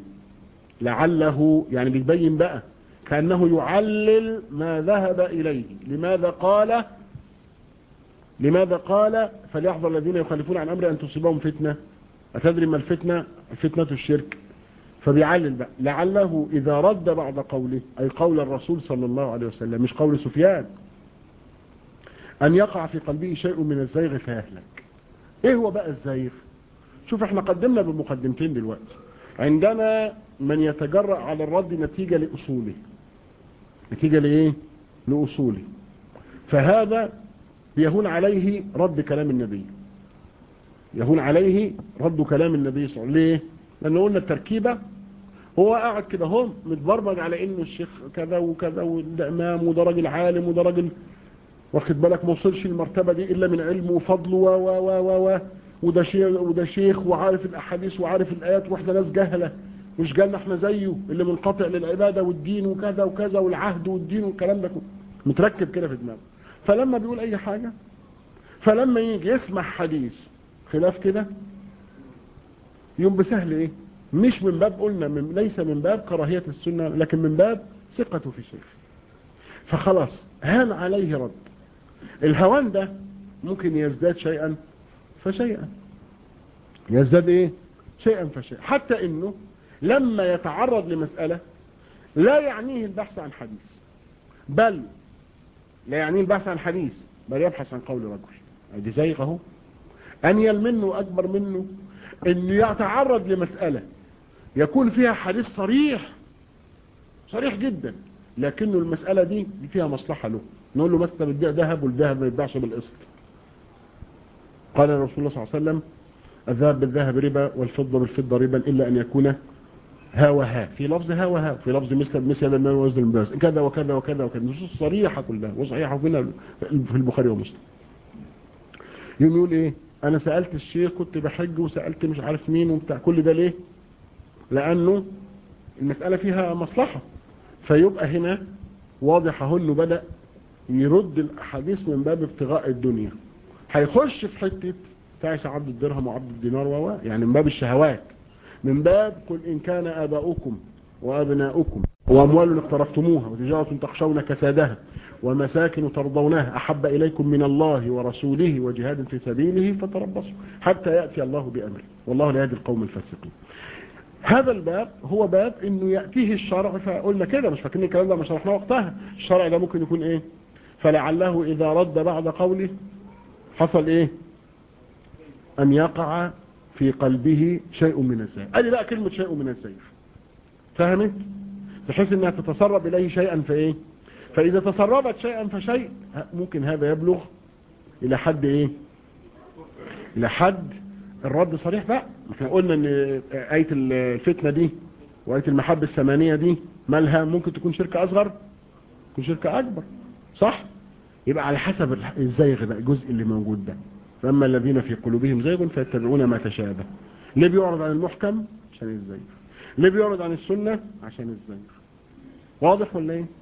لعله يعني بيبين بقى كأنه يعلل ما ذهب إليه لماذا قال لماذا قال فليحذر الذين يخالفون عن أمر أن تصيبهم فتنة أتدري ما الفتنة فتنة الشرك فبيعلل بقى لعله إذا رد بعد قوله أي قول الرسول صلى الله عليه وسلم مش قول سفيان أن يقع في قلبه شيء من الزيغ فيهلك إيه هو بقى الزيغ شوف احنا قدمنا بمقدمتين دلوقتي عندنا من يتجرأ على الرد نتيجة لأصوله نتيجة لإيه لأصوله فهذا يهون عليه رد كلام النبي يهون عليه رد كلام النبي صلى الله عليه وسلم ليه لأنه قلنا التركيبة هو قاعد كده هم متبرمج على انه الشيخ كذا وكذا وده امام وده راجل عالم وده راجل واخد بالك ما وصلش المرتبه دي الا من علم وفضل و و و و وده شيخ وده شيخ وعارف الاحاديث وعارف الايات واحنا ناس جهله مش جالنا احنا زيه اللي منقطع للعباده والدين وكذا وكذا والعهد والدين والكلام ده متركب كده في دماغه فلما بيقول اي حاجه فلما يجي يسمع حديث خلاف كده يوم بسهل ايه مش من باب قلنا من ليس من باب كراهية السنة لكن من باب ثقته في شيخ فخلاص هان عليه رد الهوان ده ممكن يزداد شيئا فشيئا يزداد ايه شيئا فشيئا حتى انه لما يتعرض لمسألة لا يعنيه البحث عن حديث بل لا يعني البحث عن حديث بل يبحث عن قول رجل دي زيغ اهو انيل منه اكبر منه انه يتعرض لمسألة يكون فيها حديث صريح صريح جدا لكنه المسألة دي فيها مصلحة له نقول له مثلا بتبيع ذهب والذهب ما يتباعش بالقسط قال رسول الله صلى الله عليه وسلم الذهب بالذهب ربا والفضة بالفضة ربا إلا أن يكون ها وها في لفظ ها وها في لفظ مثل مثل المال وزن المباس كذا وكذا وكذا وكذا نصوص صريحة كلها وصحيحة فينا في البخاري ومسلم يوم يقول ايه انا سألت الشيخ كنت بحج وسألت مش عارف مين وبتاع كل ده ليه لانه المسألة فيها مصلحة فيبقى هنا واضح اهو انه بدأ يرد الاحاديث من باب ابتغاء الدنيا هيخش في حتة تعيش عبد الدرهم وعبد الدينار و يعني من باب الشهوات من باب قل إن كان آباؤكم وأبناؤكم وأموال اقترفتموها وتجارة تخشون كسادها ومساكن ترضونها أحب إليكم من الله ورسوله وجهاد في سبيله فتربصوا حتى يأتي الله بأمره والله لا يهدي القوم الفاسقين هذا الباب هو باب انه يأتيه الشرع فقلنا كده مش فاكرين الكلام ده ما شرحناه وقتها الشرع ده ممكن يكون ايه فلعله اذا رد بعد قوله حصل ايه ان يقع في قلبه شيء من الزيف ادي بقى كلمة شيء من الزيف فهمت بحيث انها تتسرب اليه شيئا فايه فاذا تسربت شيئا فشيء ممكن هذا يبلغ الى حد ايه الى حد الرد صريح بقى احنا قلنا ان آية الفتنة دي وآية المحبة الثمانية دي مالها ممكن تكون شركة اصغر تكون شركة اكبر صح يبقى على حسب الزيغ بقى الجزء اللي موجود ده فأما الذين في قلوبهم زيغ فيتبعون ما تشابه ليه بيعرض عن المحكم عشان الزيغ ليه بيعرض عن السنة عشان الزيغ واضح ولا ايه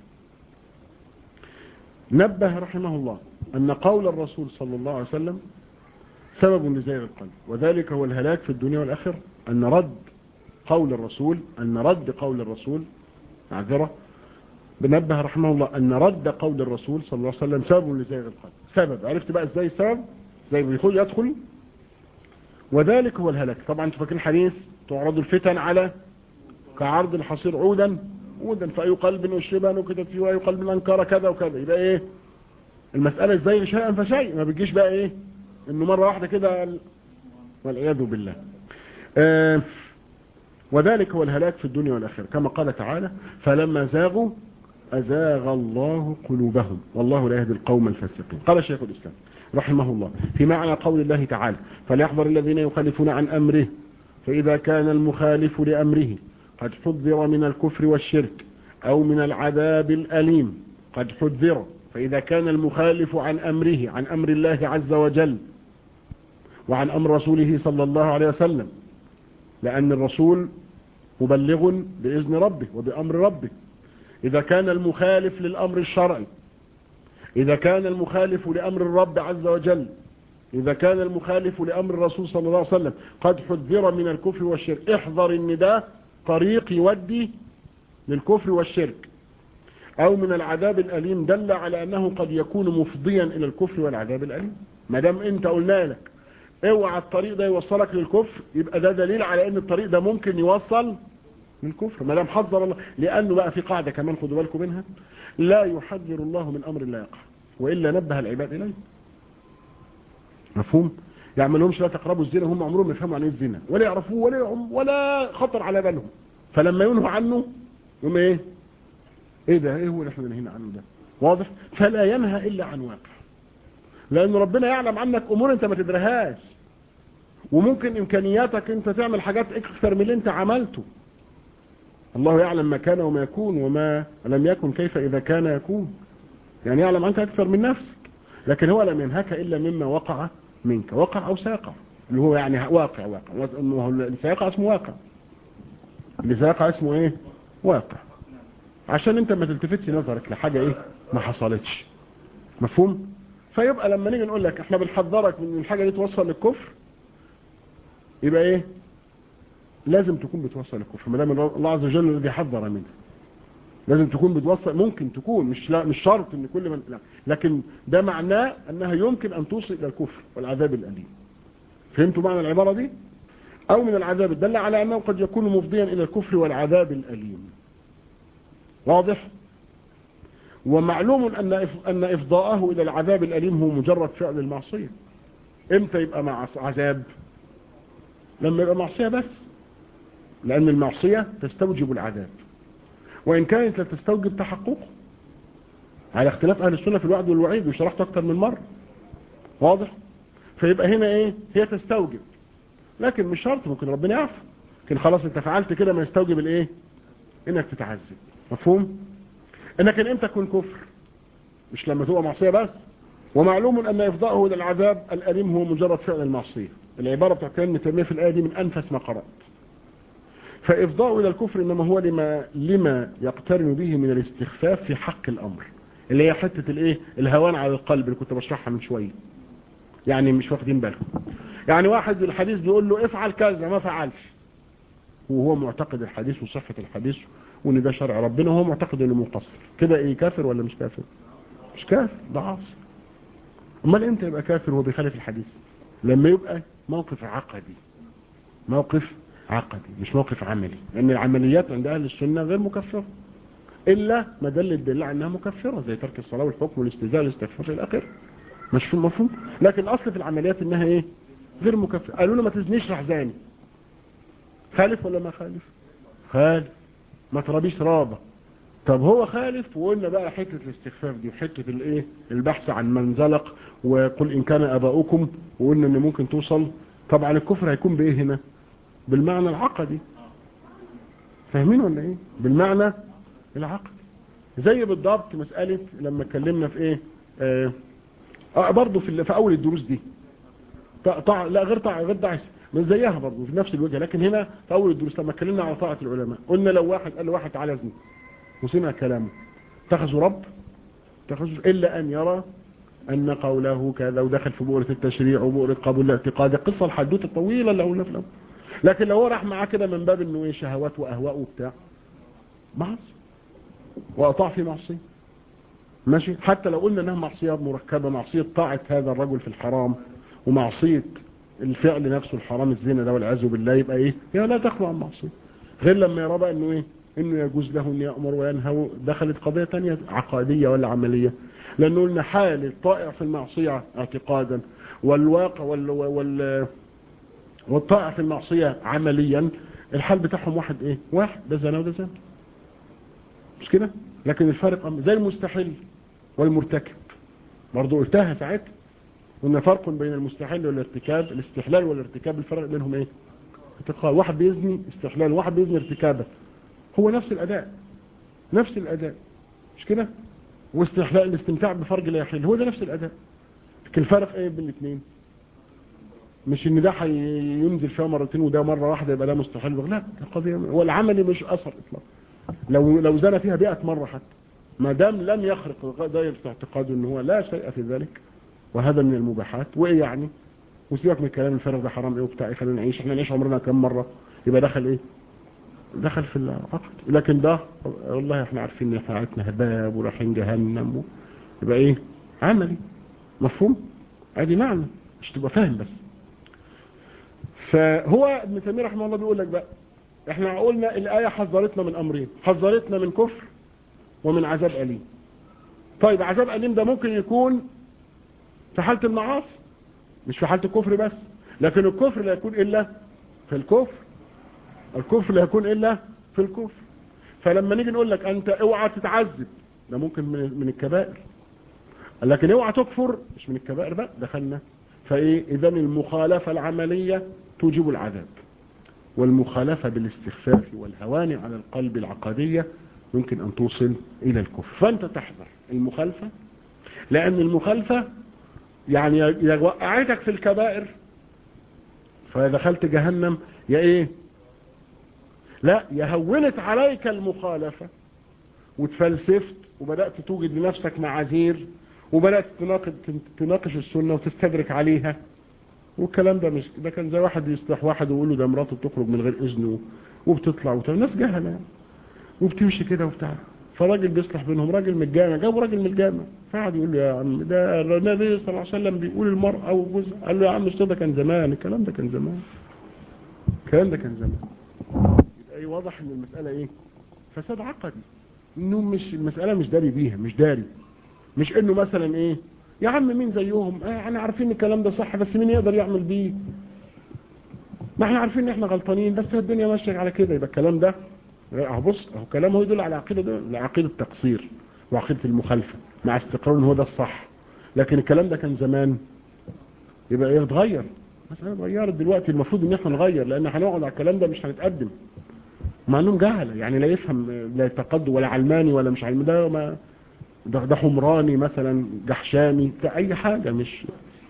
نبه رحمه الله أن قول الرسول صلى الله عليه وسلم سبب لزيغ القلب وذلك هو الهلاك في الدنيا والآخرة أن رد قول الرسول أن رد قول الرسول معذرة بنبه رحمه الله أن رد قول الرسول صلى الله عليه وسلم سبب لزيغ القلب سبب عرفت بقى ازاي السبب زي بيدخل يدخل وذلك هو الهلاك طبعا انتوا فاكرين حديث تعرض الفتن على كعرض الحصير عودا عودا فأي قلب أشربها نكتت فيه وأي قلب أنكر كذا وكذا يبقى ايه المسألة ازاي شيئا فشيء ما بتجيش بقى ايه انه مرة واحدة كده والعياذ بالله آه وذلك هو الهلاك في الدنيا والآخرة كما قال تعالى فلما زاغوا أزاغ الله قلوبهم والله لا يهدي القوم الفاسقين قال شيخ الإسلام رحمه الله في معنى قول الله تعالى فليحذر الذين يخالفون عن أمره فإذا كان المخالف لأمره قد حذر من الكفر والشرك أو من العذاب الأليم قد حذر فإذا كان المخالف عن أمره عن أمر الله عز وجل وعن أمر رسوله صلى الله عليه وسلم لأن الرسول مبلغ بإذن ربه وبأمر ربه إذا كان المخالف للأمر الشرعي إذا كان المخالف لأمر الرب عز وجل إذا كان المخالف لأمر الرسول صلى الله عليه وسلم قد حذر من الكفر والشرك احذر النداء طريق يودي للكفر والشرك أو من العذاب الأليم دل على أنه قد يكون مفضيا إلى الكفر والعذاب الأليم ما دام أنت قلنا لك اوعى الطريق ده يوصلك للكفر يبقى ده دليل على أن الطريق ده ممكن يوصل للكفر ما دام حذر الله لأنه بقى في قاعدة كمان خدوا بالكم منها لا يحذر الله من أمر لا يقع وإلا نبه العباد إليه مفهوم يعني ما لهمش لا تقربوا الزنا هم عمرهم ما يفهموا عن ايه الزنا ولا يعرفوه ولا يعم ولا خطر على بالهم فلما ينهوا عنه يقوم ايه ايه ده ايه هو اللي احنا نهينا عنه ده واضح فلا ينهى الا عن واقع لان ربنا يعلم عنك امور انت ما تدرهاش وممكن امكانياتك انت تعمل حاجات اكثر من اللي انت عملته الله يعلم ما كان وما يكون وما لم يكن كيف اذا كان يكون يعني يعلم عنك اكثر من نفسك لكن هو لم ينهك الا مما وقع منك وقع او سيقع اللي هو يعني واقع واقع اللي سيقع اسمه واقع اللي سيقع اسمه ايه واقع عشان انت ما تلتفتش نظرك لحاجة ايه ما حصلتش مفهوم فيبقى لما نيجي نقول لك احنا بنحذرك من الحاجة دي توصل للكفر يبقى ايه لازم تكون بتوصل للكفر ما دام الله عز وجل الذي حذر منه لازم تكون بتوصل ممكن تكون مش لا مش شرط ان كل من لا لكن ده معناه انها يمكن ان توصل الى الكفر والعذاب الاليم فهمتوا معنى العبارة دي او من العذاب دل على انه قد يكون مفضيا الى الكفر والعذاب الاليم واضح ومعلوم أن أن إفضاءه إلى العذاب الأليم هو مجرد فعل المعصية إمتى يبقى مع عذاب لما يبقى معصية بس لأن المعصية تستوجب العذاب وإن كانت لا تستوجب تحققه على اختلاف أهل السنة في الوعد والوعيد وشرحته أكتر من مرة واضح فيبقى هنا إيه هي تستوجب لكن مش شرط ممكن ربنا يعفو لكن خلاص انت فعلت كده ما يستوجب الايه انك تتعذب مفهوم انك امتى تكون كفر مش لما تبقى معصية بس ومعلوم ان افضاءه الى العذاب الاليم هو مجرد فعل المعصية العبارة بتاعت كلام تيمية في الآية دي من أنفس ما قرأت فإفضاء إلى الكفر إنما هو لما, لما يقترن به من الاستخفاف في حق الأمر اللي هي حتة الإيه الهوان على القلب اللي كنت بشرحها من شوية يعني مش واخدين بالكم يعني واحد الحديث بيقول له افعل كذا ما فعلش وهو معتقد الحديث وصحة الحديث وان ده شرع ربنا وهو معتقد انه مقصر كده ايه كافر ولا مش كافر مش كافر ده عاصي امال امتى يبقى كافر وهو بيخالف الحديث لما يبقى موقف عقدي موقف عقدي مش موقف عملي لان العمليات عند اهل السنة غير مكفرة الا ما دل الدليل على انها مكفرة زي ترك الصلاة والحكم والاستهزاء والاستغفار الى اخره مش في مفهوم لكن الاصل في العمليات انها ايه غير مكفرة قالوا له ما تزنيش راح زاني خالف ولا ما خالف خالف ما ترابيش رابة طب هو خالف وقلنا بقى حتة الاستخفاف دي وحتة الايه البحث عن منزلق وقل ان كان اباؤكم وقلنا ان ممكن توصل طبعا الكفر هيكون بايه هنا بالمعنى العقدي فاهمين ولا ايه بالمعنى العقدي زي بالضبط مسألة لما اتكلمنا في ايه اه برضه في, في اول الدروس دي طع لا غير طاعة غير دعس من زيها برضه في نفس الوجه لكن هنا في اول الدروس لما اتكلمنا على طاعة العلماء قلنا لو واحد قال لواحد تعالى اذني وسمع كلامه اتخذوا رب اتخذوا الا ان يرى ان قوله كذا ودخل في بؤرة التشريع وبؤرة قبول الاعتقاد القصة الحدوثة الطويلة اللي قلنا في الاول لكن لو هو راح معاه كده من باب انه ايه شهوات واهواء وبتاع معصي واطاع في معصية ماشي حتى لو قلنا انها معصية مركبة معصية طاعة هذا الرجل في الحرام ومعصية الفعل نفسه الحرام الزنا ده والعياذ بالله يبقى ايه يا لا تخلو عن معصية غير لما يرى بقى انه ايه انه يجوز له ان يأمر وينهى دخلت قضية تانية عقادية ولا عملية لانه قلنا حال الطائع في المعصية اعتقادا والواقع وال, وال والطائع في المعصية عمليا الحال بتاعهم واحد ايه واحد ده زنا وده زنا مش كده لكن الفرق زي المستحيل والمرتكب برضو قلتها ساعتها قلنا فرق بين المستحيل والارتكاب الاستحلال والارتكاب الفرق بينهم ايه ارتقاء واحد بيزني استحلال واحد بيزني ارتكابا هو نفس الاداء نفس الاداء مش كده واستحلال الاستمتاع بفرج لا يحل هو ده نفس الاداء لكن الفرق ايه بين الاثنين مش ان ده هينزل فيها مرتين وده مرة واحدة يبقى ده مستحيل لا القضية والعملي مش اثر اطلاق لو لو زنى فيها 100 مرة حتى ما دام لم يخرق دائرة اعتقاده ان هو لا شيء في ذلك وهذا من المباحات وايه يعني وسيبك من الكلام الفارغ ده حرام ايه وبتاع ايه خلينا نعيش احنا نعيش عمرنا كم مرة يبقى دخل ايه دخل في العقد لكن ده والله احنا عارفين ان حياتنا هباب ورايحين جهنم يبقى ايه عملي مفهوم ادي معنى مش تبقى فاهم بس فهو ابن تيميه رحمه الله بيقول لك بقى احنا قلنا الايه حذرتنا من امرين حذرتنا من كفر ومن عذاب اليم طيب عذاب اليم ده ممكن يكون في حالة المعاصي مش في حالة الكفر بس لكن الكفر لا يكون إلا في الكفر الكفر لا يكون إلا في الكفر فلما نيجي نقول لك أنت اوعى تتعذب ده ممكن من, من الكبائر لكن اوعى تكفر مش من الكبائر بقى دخلنا فايه اذا المخالفة العملية توجب العذاب والمخالفة بالاستخفاف والهوان على القلب العقدية يمكن ان توصل الى الكفر فانت تحذر المخالفة لان المخالفة يعني يا وقعتك في الكبائر فدخلت جهنم يا ايه لا يا هونت عليك المخالفة وتفلسفت وبدأت توجد لنفسك معاذير وبدأت تناقش السنة وتستدرك عليها والكلام ده مش ده كان زي واحد يصلح واحد ويقول له ده مراته بتخرج من غير اذنه وبتطلع وبتاع ناس جهله يعني وبتمشي كده وبتاع فراجل بيصلح بينهم راجل من الجامع جابوا راجل من الجامع فقعد يقول له يا عم ده النبي صلى الله عليه وسلم بيقول المرأة وجوزها قال له يا عم مش ده كان زمان الكلام ده كان زمان الكلام ده كان زمان يبقى ايه واضح ان المسألة ايه فساد عقدي انه مش المسألة مش داري بيها مش داري مش انه مثلا ايه يا عم مين زيهم اه احنا عارفين الكلام ده صح بس مين يقدر يعمل بيه ما احنا عارفين ان احنا غلطانين بس الدنيا ماشيه على كده يبقى الكلام ده اهو بص اهو كلامه يدل على عقيده ده عقيده التقصير وعقيده المخالفه مع استقرار ان هو ده الصح لكن الكلام ده كان زمان يبقى ايه اتغير مسألة اتغيرت دلوقتي المفروض ان احنا نغير لان هنقعد على الكلام ده مش هنتقدم مع انهم جهله يعني لا يفهم لا يتقدم ولا علماني ولا مش علماني ده ما ده, ده حمراني مثلا جحشاني بتاع اي حاجه مش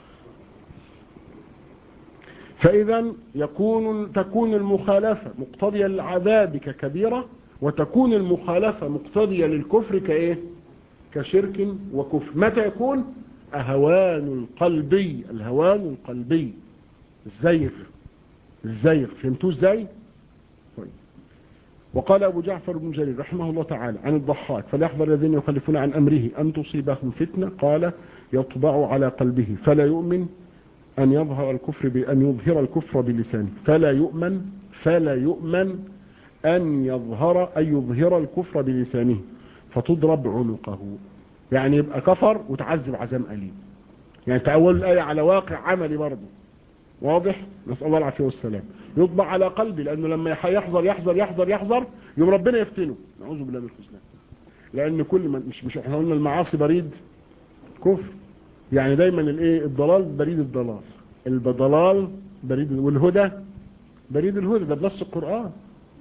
فإذا يكون تكون المخالفة مقتضية للعذاب ككبيرة وتكون المخالفة مقتضية للكفر كإيه كشرك وكفر متى يكون أهوان القلبي الهوان القلبي الزيغ الزيغ فهمتوه ازاي طيب. وقال أبو جعفر بن جرير رحمه الله تعالى عن الضحاك فليحذر الذين يخلفون عن أمره أن تصيبهم فتنة قال يطبع على قلبه فلا يؤمن أن يظهر الكفر بأن يظهر الكفر بلسانه فلا يؤمن فلا يؤمن أن يظهر أن يظهر الكفر بلسانه فتضرب عنقه يعني يبقى كفر وتعذب عذاب أليم يعني تأول الآية على واقع عملي برضه واضح نسأل الله العافية والسلام يطبع على قلبي لأنه لما يحذر يحذر يحذر يحذر يوم ربنا يفتنه نعوذ بالله من الخزلان لأن كل ما مش مش احنا قلنا المعاصي بريد كفر يعني دايما الايه الضلال بريد الضلال الضلال بريد والهدى بريد الهدى ده بنص القرآن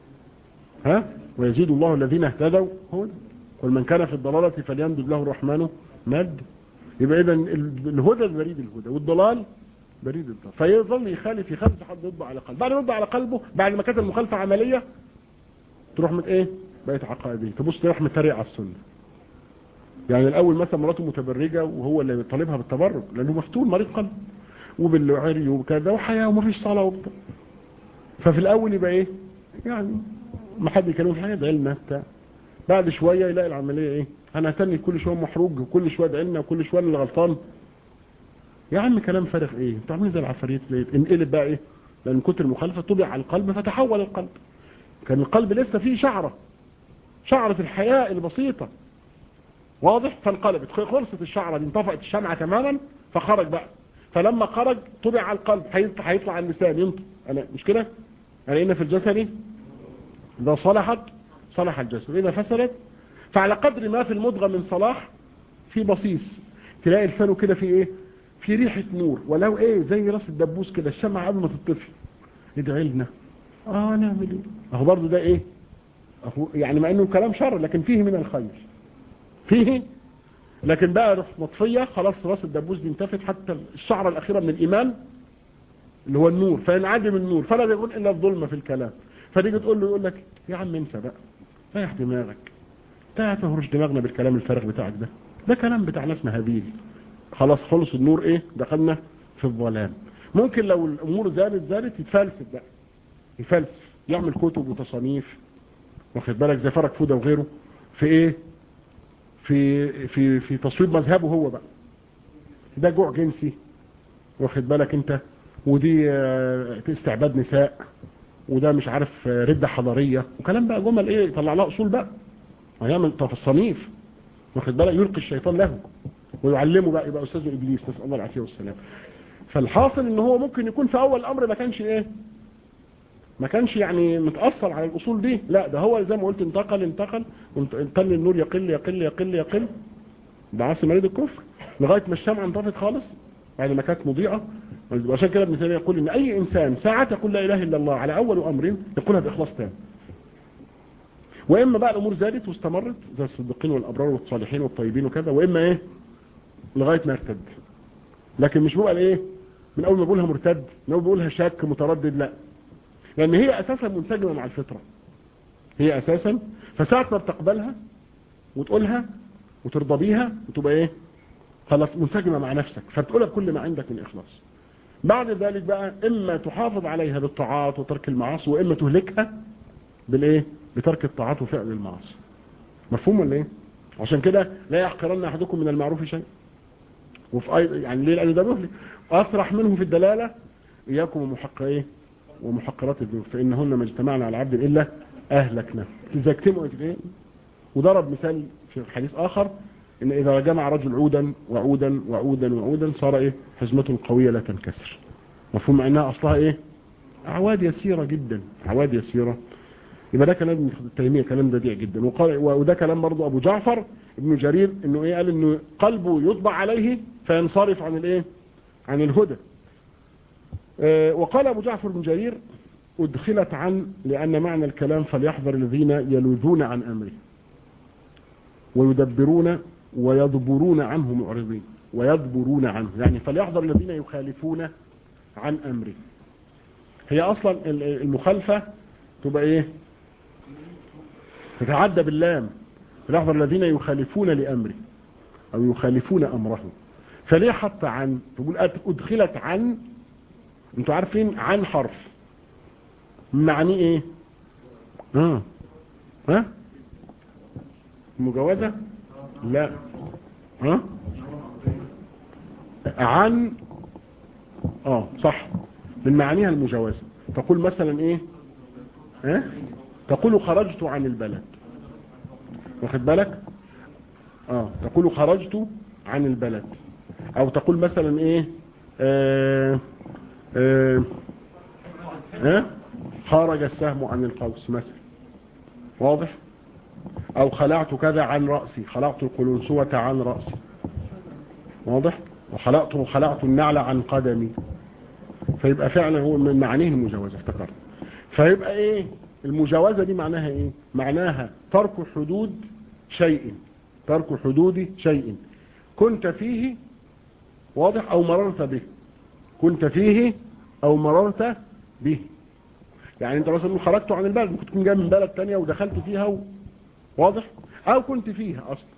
ها ويزيد الله الذين اهتدوا هدى قل من كان في الضلالة فليمدد له الرحمن مد يبقى اذا الهدى بريد الهدى والضلال بريد الضلال فيظل يخالف يخالف لحد يطبع على قلبه بعد ما يطبع على قلبه بعد ما كانت المخالفة عملية تروح من ايه بقت عقائدية تبص تروح متريق على السنه يعني الاول مثلا مراته متبرجة وهو اللي طالبها بالتبرج لانه مفتون مريض قلب وبالعري وكذا وحياة ومفيش صلاة وبتاع ففي الاول يبقى ايه يعني ما حد يكلمه في حاجة ادعي لنا بتاع بعد شوية يلاقي العملية ايه انا هتني كل شوية محروج وكل شوية ادعي لنا وكل شوية اللي غلطان يا عم كلام فارغ ايه انتوا عاملين زي العفاريت ليه انقلب بقى ايه لان كتر المخالفة طبع على القلب فتحول القلب كان القلب لسه فيه شعرة شعرة الحياة البسيطة واضح فانقلبت خلصت الشعرة دي انطفأت الشمعة تماما فخرج بقى فلما خرج طبع على القلب هيطلع على اللسان ينطق أنا مش كده أنا إن في الجسد إذا صلحت صلح الجسد إذا فسدت فعلى قدر ما في المضغة من صلاح في بصيص تلاقي لسانه كده في إيه في ريحة نور ولو إيه زي راس الدبوس كده الشمعة قبل ما تطفي ادعي لنا اه نعمل ايه اهو برضه ده ايه اهو يعني مع انه كلام شر لكن فيه من الخير فيه لكن بقى روح مطفية خلاص راس الدبوس دي انتفت حتى الشعرة الأخيرة من الإيمان اللي هو النور فينعدم النور فلا يقول إلا الظلمة في الكلام فتيجي تقول له يقول لك يا عم انسى بقى ريح دماغك لا تهرش دماغنا بالكلام الفارغ بتاعك ده ده كلام بتاع ناس مهابيل خلاص خلص النور ايه دخلنا في الظلام ممكن لو الامور زادت زادت يتفلسف بقى يفلسف يعمل كتب وتصانيف واخد بالك زي فرج فوده وغيره في ايه في في في تصويب مذهبه هو بقى ده جوع جنسي واخد بالك انت ودي استعباد نساء وده مش عارف ردة حضارية وكلام بقى جمل ايه يطلع لها اصول بقى هيعمل في الصنيف واخد بالك يلقي الشيطان له ويعلمه بقى يبقى استاذه ابليس نسال الله العافيه والسلام فالحاصل ان هو ممكن يكون في اول الامر ما كانش ايه ما كانش يعني متأثر على الأصول دي لا ده هو زي ما قلت انتقل انتقل انتقل النور يقل يقل يقل يقل ده عاصي مريض الكفر لغاية ما الشمعة انطفت خالص بعد ما كانت مضيئة عشان كده ابن تيميه يقول ان اي انسان ساعات يقول لا اله الا الله على اول امر يقولها باخلاص تام واما بقى الامور زادت واستمرت زي الصديقين والابرار والصالحين والطيبين وكذا واما ايه لغايه ما ارتد لكن مش بقى ايه من اول ما بقولها مرتد من اول ما بقولها شاك متردد لا لان هي اساسا منسجمه مع الفطره هي اساسا فساعه ما بتقبلها وتقولها وترضى بيها وتبقى ايه خلاص منسجمه مع نفسك فبتقولها بكل ما عندك من اخلاص بعد ذلك بقى اما تحافظ عليها بالطاعات وترك المعاصي واما تهلكها بالايه بترك الطاعات وفعل المعاصي مفهوم ولا ايه عشان كده لا يحقرن احدكم من المعروف شيء وفي أيضا يعني ليه لان ده مهلك اصرح منه في الدلاله اياكم ومحق ايه ومحقرات الذنوب فانهن ما اجتمعنا على عبد الا اهلكنا اذا اجتمعوا ايه وضرب مثال في حديث آخر إن إذا جمع رجل عودا وعودا وعودا وعودا صار إيه حزمة قوية لا تنكسر مفهوم أنها أصلها إيه أعواد يسيرة جدا أعواد يسيرة يبقى ده كلام ابن تيمية كلام بديع جدا وقال وده كلام برضه أبو جعفر ابن جرير إنه إيه قال إنه قلبه يطبع عليه فينصرف عن الإيه عن الهدى آه وقال أبو جعفر بن جرير أدخلت عن لأن معنى الكلام فليحذر الذين يلوذون عن أمره ويدبرون ويضبرون عنه معرضين ويضبرون عنه يعني فليحذر الذين يخالفون عن أمره هي أصلا المخالفة تبقى إيه تتعدى باللام فليحذر الذين يخالفون لأمره أو يخالفون أمره فليه حط عن تقول أدخلت عن انتوا عارفين عن حرف معنيه ايه ها ها مجوزة لا ها عن اه صح من معانيها المجوزة تقول مثلا ايه ها تقول خرجت عن البلد واخد بالك اه تقول خرجت عن البلد او تقول مثلا ايه آه آه آه خرج السهم عن القوس مثلا واضح او خلعت كذا عن رأسي خلعت القلنسوة عن رأسي واضح وخلعت خلعت النعل عن قدمي فيبقى فعلا هو من معانيه المجاوزة افتكرت فيبقى ايه المجاوزة دي معناها ايه معناها ترك حدود شيء ترك حدود شيء كنت فيه واضح او مررت به كنت فيه او مررت به يعني انت مثلا خرجت عن البلد ممكن تكون جاي من بلد تانية ودخلت فيها و... واضح او كنت فيها اصلا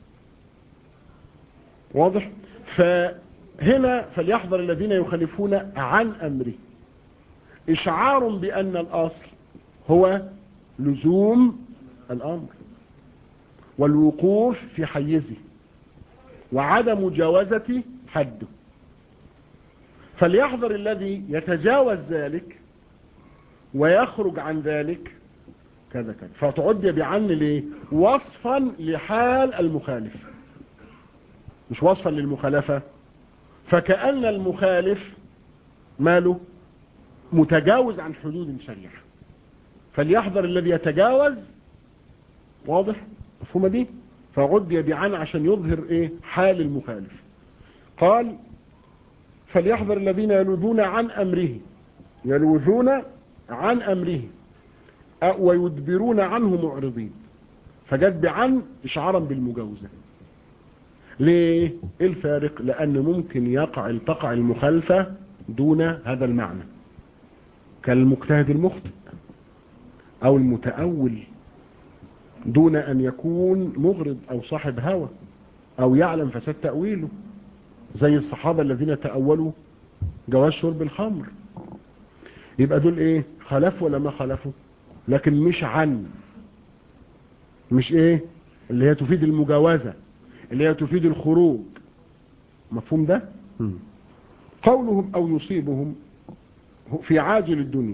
واضح فهنا فليحذر الذين يخالفون عن امره اشعار بان الاصل هو لزوم الامر والوقوف في حيزه وعدم مجاوزة حده فليحذر الذي يتجاوز ذلك ويخرج عن ذلك كذا كذا فتعد بعن ليه وصفا لحال المخالف مش وصفا للمخالفة فكأن المخالف ماله متجاوز عن حدود الشريعة فليحذر الذي يتجاوز واضح مفهومة دي فعدي بعن عشان يظهر ايه حال المخالف قال فليحذر الذين يلوذون عن امره يلوذون عن امره ويدبرون عنه معرضين فجت بعن اشعارا بالمجاوزة ليه ايه الفارق لان ممكن يقع تقع المخالفة دون هذا المعنى كالمجتهد المخطئ او المتأول دون ان يكون مغرض او صاحب هوى او يعلم فساد تأويله زي الصحابة الذين تأولوا جواز شرب الخمر يبقى دول ايه خلفوا ولا ما خلفوا لكن مش عن مش ايه اللي هي تفيد المجاوزة اللي هي تفيد الخروج مفهوم ده قولهم او يصيبهم في عاجل الدنيا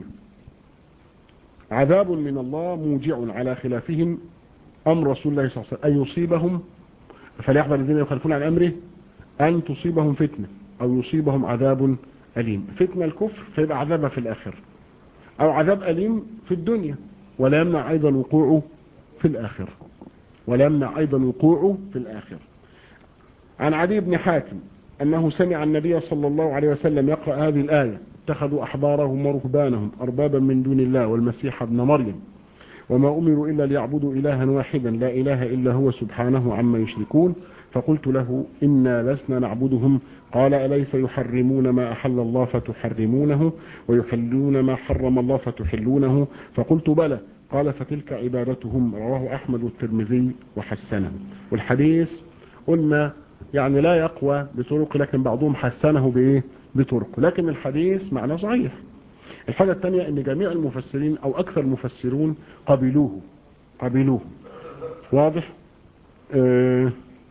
عذاب من الله موجع على خلافهم امر رسول الله صلى الله عليه وسلم ان يصيبهم فليحذر الذين يخالفون عن امره ان تصيبهم فتنة او يصيبهم عذاب اليم فتنة الكفر فيبقى عذابها في الاخر او عذاب اليم في الدنيا ولا يمنع ايضا وقوعه في الاخر ولا يمنع ايضا وقوعه في الاخر عن عدي بن حاتم انه سمع النبي صلى الله عليه وسلم يقرأ هذه الآية اتخذوا احبارهم ورهبانهم اربابا من دون الله والمسيح ابن مريم وما امروا الا ليعبدوا الها واحدا لا اله الا هو سبحانه عما يشركون فقلت له إنا لسنا نعبدهم قال أليس يحرمون ما أحل الله فتحرمونه ويحلون ما حرم الله فتحلونه فقلت بلى قال فتلك عبادتهم رواه أحمد والترمذي وحسنه والحديث قلنا يعني لا يقوى بطرق لكن بعضهم حسنه بإيه بطرق لكن الحديث معنى صحيح الحاجة الثانية ان جميع المفسرين او اكثر المفسرون قبلوه قبلوه واضح اه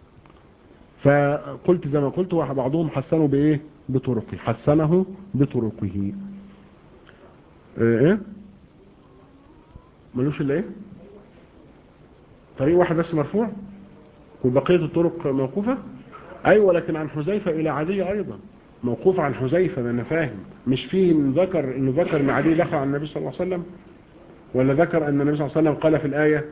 فقلت زي ما قلت بعضهم حسنه بايه بطرقه حسنه بطرقه ايه ملوش الا ايه طريق واحد بس مرفوع وبقية الطرق موقوفة ايوه لكن عن حذيفة الى عدي ايضا موقوف عن حذيفة ده انا فاهم مش فيه ان ذكر انه ذكر ان عدي دخل على النبي صلى الله عليه وسلم ولا ذكر ان النبي صلى الله عليه وسلم قال في الآية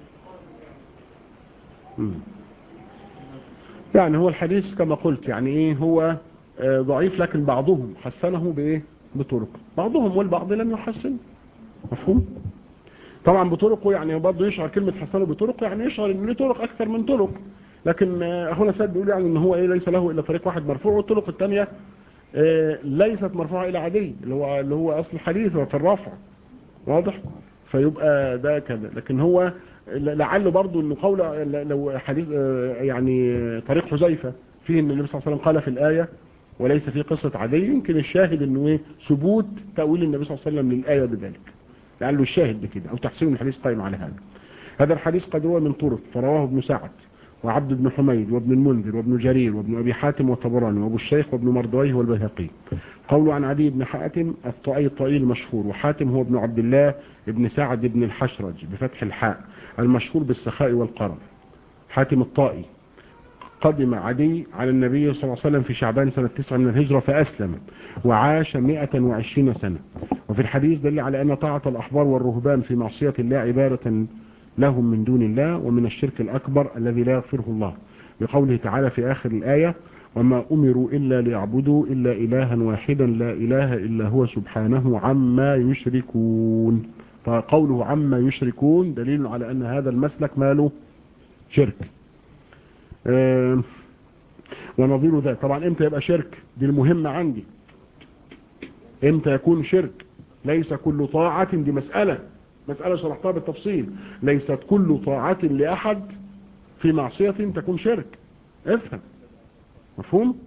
مم. يعني هو الحديث كما قلت يعني ايه هو آه ضعيف لكن بعضهم حسنه بايه بطرق بعضهم والبعض لم يحسن مفهوم طبعا بطرقه يعني برضه يشعر كلمة حسنه بطرق يعني يشعر ان له طرق اكثر من طرق لكن اخونا سيد بيقول يعني ان هو ايه ليس له الا طريق واحد مرفوع والطرق الثانيه آه ليست مرفوعه الى عدي اللي هو اللي هو اصل الحديث في الرفع واضح فيبقى ده كذا لكن هو لعله برضه انه قول لو حديث يعني طريق حذيفه فيه ان النبي صلى الله عليه وسلم قال في الايه وليس في قصه عدي يمكن الشاهد انه ايه ثبوت تاويل النبي صلى الله عليه وسلم للايه بذلك لعله الشاهد بكده او تحسين الحديث قائم على هذا هذا الحديث قد روى من طرق فرواه ابن سعد وعبد بن حميد وابن المنذر وابن جرير وابن أبي حاتم والطبراني وابو الشيخ وابن مردويه والبيهقي قول عن عدي بن حاتم الطائي الطائي المشهور وحاتم هو ابن عبد الله ابن سعد بن الحشرج بفتح الحاء المشهور بالسخاء والقرن حاتم الطائي قدم عدي على النبي صلى الله عليه وسلم في شعبان سنة 9 من الهجرة فأسلم وعاش 120 سنة وفي الحديث دل على أن طاعة الأحبار والرهبان في معصية الله عبادة لهم من دون الله ومن الشرك الأكبر الذي لا يغفره الله بقوله تعالى في آخر الآية وما أمروا إلا ليعبدوا إلا إلها واحدا لا إله إلا هو سبحانه عما يشركون فقوله عما يشركون دليل على أن هذا المسلك ماله شرك أه ونظير ذلك طبعا امتى يبقى شرك دي المهمة عندي امتى يكون شرك ليس كل طاعة دي مسألة مسألة شرحتها بالتفصيل ليست كل طاعة لأحد في معصية تكون شرك افهم مفهوم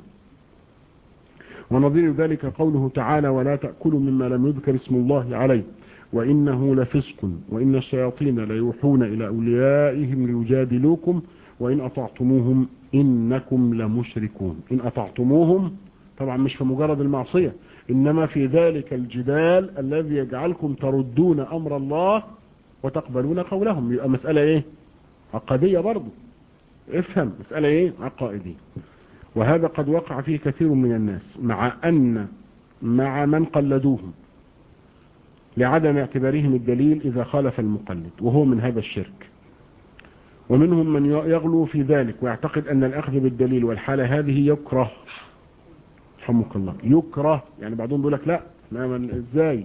ونظير ذلك قوله تعالى ولا تأكلوا مما لم يذكر اسم الله عليه وإنه لفسق وإن الشياطين ليوحون إلى أوليائهم ليجادلوكم وإن أطعتموهم إنكم لمشركون إن أطعتموهم طبعا مش في مجرد المعصية إنما في ذلك الجدال الذي يجعلكم تردون أمر الله وتقبلون قولهم يبقى مسألة إيه عقدية برضو افهم مسألة إيه عقائدية وهذا قد وقع فيه كثير من الناس مع أن مع من قلدوهم لعدم اعتبارهم الدليل إذا خالف المقلد وهو من هذا الشرك ومنهم من يغلو في ذلك ويعتقد أن الأخذ بالدليل والحالة هذه يكره رحمك الله يكره يعني بعضهم بيقول لك لا ما من ازاي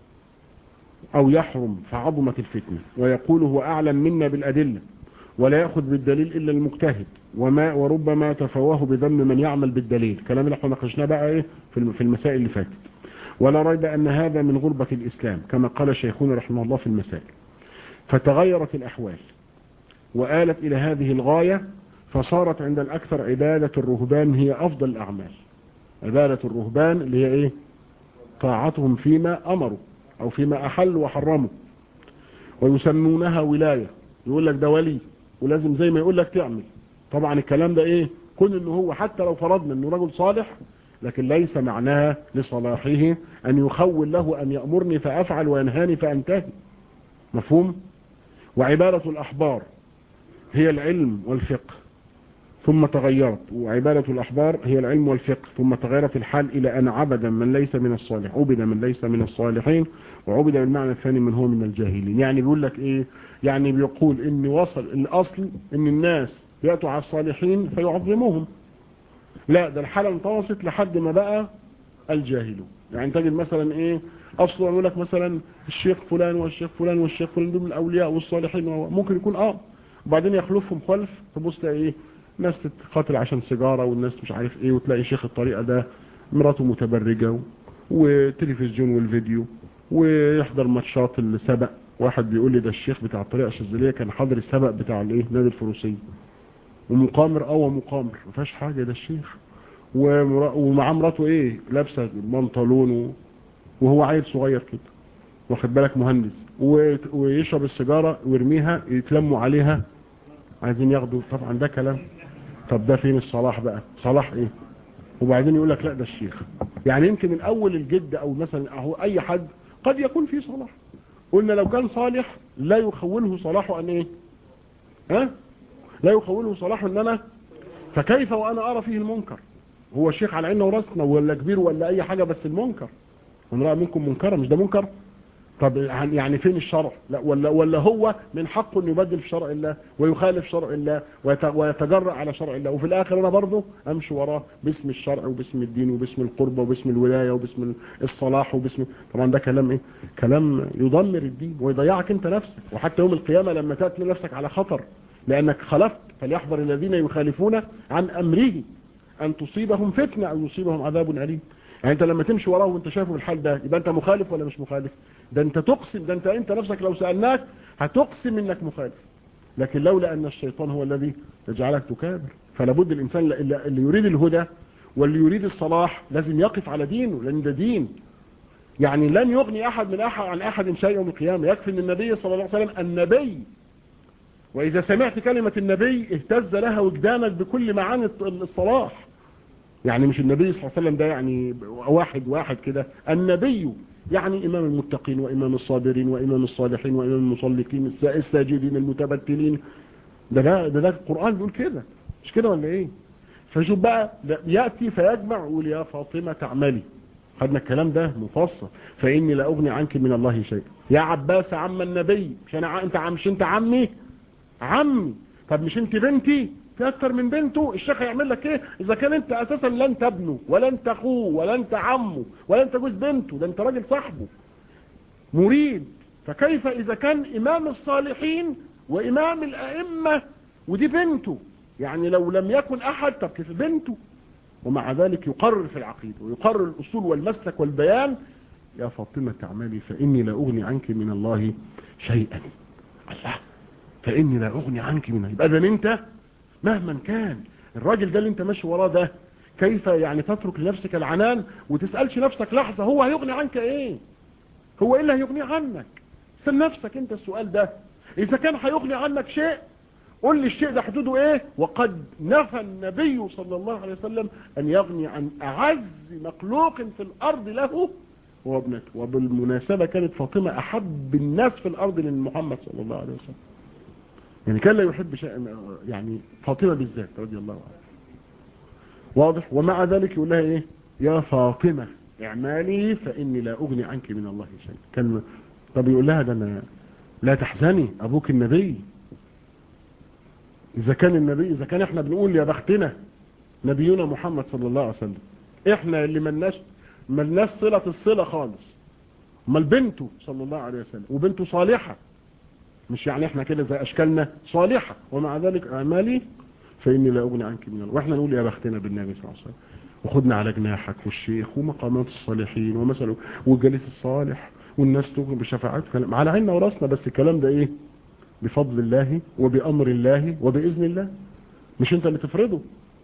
او يحرم فعظمت الفتنة ويقول هو اعلم منا بالادلة ولا يأخذ بالدليل الا المجتهد وما وربما تفواه بذم من يعمل بالدليل كلام اللي احنا ناقشناه بقى ايه في المسائل اللي فاتت ولا ريب ان هذا من غربة الاسلام كما قال شيخنا رحمه الله في المسائل فتغيرت الاحوال وآلت الى هذه الغاية فصارت عند الاكثر عبادة الرهبان هي افضل الاعمال عبادة الرهبان اللي هي ايه طاعتهم فيما امروا او فيما احلوا وحرموا ويسمونها ولاية يقول لك ده ولي ولازم زي ما يقول لك تعمل طبعا الكلام ده ايه كون انه هو حتى لو فرضنا انه رجل صالح لكن ليس معناها لصلاحه ان يخول له ان يأمرني فافعل وينهاني فانتهي مفهوم وعبادة الاحبار هي العلم والفقه ثم تغيرت وعبادة الأحبار هي العلم والفقه ثم تغيرت الحال إلى أن عبد من ليس من الصالح عبد من ليس من الصالحين وعبد بالمعنى الثاني من هو من الجاهلين يعني بيقول لك إيه يعني بيقول إن وصل الأصل إن الناس يأتوا على الصالحين فيعظموهم لا ده الحالة انتوصت لحد ما بقى الجاهلون يعني تجد مثلا إيه أصلا يقول لك مثلا الشيخ فلان والشيخ فلان والشيخ فلان دول من الأولياء والصالحين ممكن يكون آه وبعدين يخلفهم خلف تبص تلاقي إيه ناس تتقاتل عشان سيجارة والناس مش عارف ايه وتلاقي شيخ الطريقة ده مراته متبرجة وتلفزيون والفيديو ويحضر ماتشات السبق واحد بيقول لي ده الشيخ بتاع الطريقة الشاذلية كان حاضر السبق بتاع الايه نادي الفروسية ومقامر اه مقامر ما فيهاش حاجة ده الشيخ ومعاه مراته ايه لابسة بنطلون وهو عيل صغير كده واخد بالك مهندس ويشرب السيجارة ويرميها يتلموا عليها عايزين ياخدوا طبعا ده كلام طب ده فين الصلاح بقى صلاح ايه وبعدين يقول لك لا ده الشيخ يعني يمكن الاول الجد او مثلا اهو اي حد قد يكون فيه صلاح قلنا لو كان صالح لا يخوله صلاحه ان ايه ها لا يخوله صلاح ان انا فكيف وانا ارى فيه المنكر هو الشيخ على عيننا وراسنا ولا كبير ولا اي حاجة بس المنكر من رأى منكم منكرا مش ده منكر طب يعني فين الشرع لا ولا ولا هو من حقه انه يبدل في شرع الله ويخالف شرع الله ويتجرأ على شرع الله وفي الاخر انا برضه امشي وراه باسم الشرع وباسم الدين وباسم القربة وباسم الولاية وباسم الصلاح وباسم طبعا ده كلام ايه كلام يدمر الدين ويضيعك انت نفسك وحتى يوم القيامة لما تأتي نفسك على خطر لانك خلفت فليحذر الذين يخالفون عن امره ان تصيبهم فتنة او يصيبهم عذاب اليم يعني انت لما تمشي وراه وانت شايفه الحال ده يبقى انت مخالف ولا مش مخالف ده انت تقسم ده انت انت نفسك لو سألناك هتقسم انك مخالف لكن لولا ان الشيطان هو الذي يجعلك تكابر فلابد الانسان اللي يريد الهدى واللي يريد الصلاح لازم يقف على دينه لان ده دين يعني لن يغني احد من احد عن احد شيء يوم القيامة يكفي ان النبي صلى الله عليه وسلم النبي واذا سمعت كلمة النبي اهتز لها وجدانك بكل معاني الصلاح يعني مش النبي صلى الله عليه وسلم ده يعني واحد واحد كده النبي يعني إمام المتقين وإمام الصابرين وإمام الصالحين وإمام المصلحين الساجدين المتبتلين ده ده, ده, ده القرآن بيقول كده مش كده ولا إيه فشوف بقى يأتي فيجمع ويقول يا فاطمة تعملي خدنا الكلام ده مفصل فإني لا أغني عنك من الله شيء يا عباس عم النبي مش أنا أنت عم مش أنت عمي عمي طب مش أنت بنتي في اكتر من بنته الشيخ هيعمل لك ايه اذا كان انت اساسا لا انت ابنه ولا انت اخوه ولا انت عمه ولا انت جوز بنته ده انت راجل صاحبه مريد فكيف اذا كان امام الصالحين وامام الائمة ودي بنته يعني لو لم يكن احد طب كيف بنته ومع ذلك يقرر في العقيدة ويقرر الاصول والمسلك والبيان يا فاطمة تعملي فاني لا اغني عنك من الله شيئا الله فاني لا اغني عنك من يبقى اذا انت مهما كان الراجل ده اللي انت ماشي وراه ده كيف يعني تترك لنفسك العنان وتسألش نفسك لحظة هو هيغني عنك ايه هو ايه اللي هيغني عنك سأل نفسك انت السؤال ده اذا كان هيغني عنك شيء قل لي الشيء ده حدوده ايه وقد نفى النبي صلى الله عليه وسلم ان يغني عن اعز مخلوق في الارض له هو ابنته وبالمناسبة كانت فاطمة احب الناس في الارض لمحمد صلى الله عليه وسلم يعني كان لا يحب شيء يعني فاطمة بالذات رضي الله عنها واضح ومع ذلك يقول لها ايه يا فاطمة اعمالي فاني لا اغني عنك من الله شيء كان طب يقول لها ده انا لا تحزني ابوك النبي اذا كان النبي اذا كان احنا بنقول يا بختنا نبينا محمد صلى الله عليه وسلم احنا اللي ملناش ملناش صلة الصلة خالص امال بنته صلى الله عليه وسلم وبنته صالحة مش يعني احنا كده زي اشكالنا صالحة ومع ذلك اعمالي فاني لا اغني عنك من الله واحنا نقول يا بختنا بالنبي صلى الله عليه وسلم وخدنا على جناحك والشيخ ومقامات الصالحين ومثلا والجليس الصالح والناس تغني بشفاعته على عيننا وراسنا بس الكلام ده ايه بفضل الله وبأمر الله وبإذن الله مش انت اللي تفرضه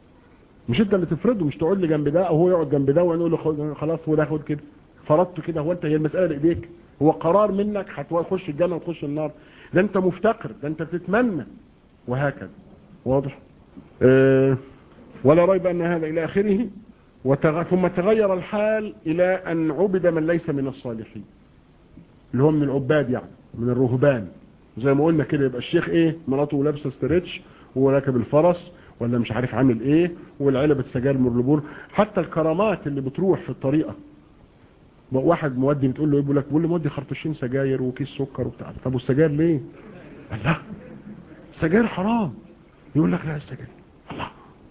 مش انت اللي تفرضه مش تقعد لي جنب ده او هو يقعد جنب ده ونقول له خلاص هو ده خد كده فرضته كده هو انت هي المسألة بايديك هو قرار منك هتخش الجنة وتخش النار ده انت مفتقر ده انت بتتمنى وهكذا واضح اه ولا ريب ان هذا الى اخره وتغ... ثم تغير الحال الى ان عبد من ليس من الصالحين اللي هو من العباد يعني من الرهبان زي ما قلنا كده يبقى الشيخ ايه مراته لابسه ستريتش وهو راكب الفرس ولا مش عارف عامل ايه والعلبة سجاير مرلبور حتى الكرامات اللي بتروح في الطريقة واحد مودي بتقول له ايه بيقول لك بيقول لي مودي خرطوشين سجاير وكيس سكر وبتاع طب والسجاير ليه الله السجاير حرام يقول لك لا السجاير الله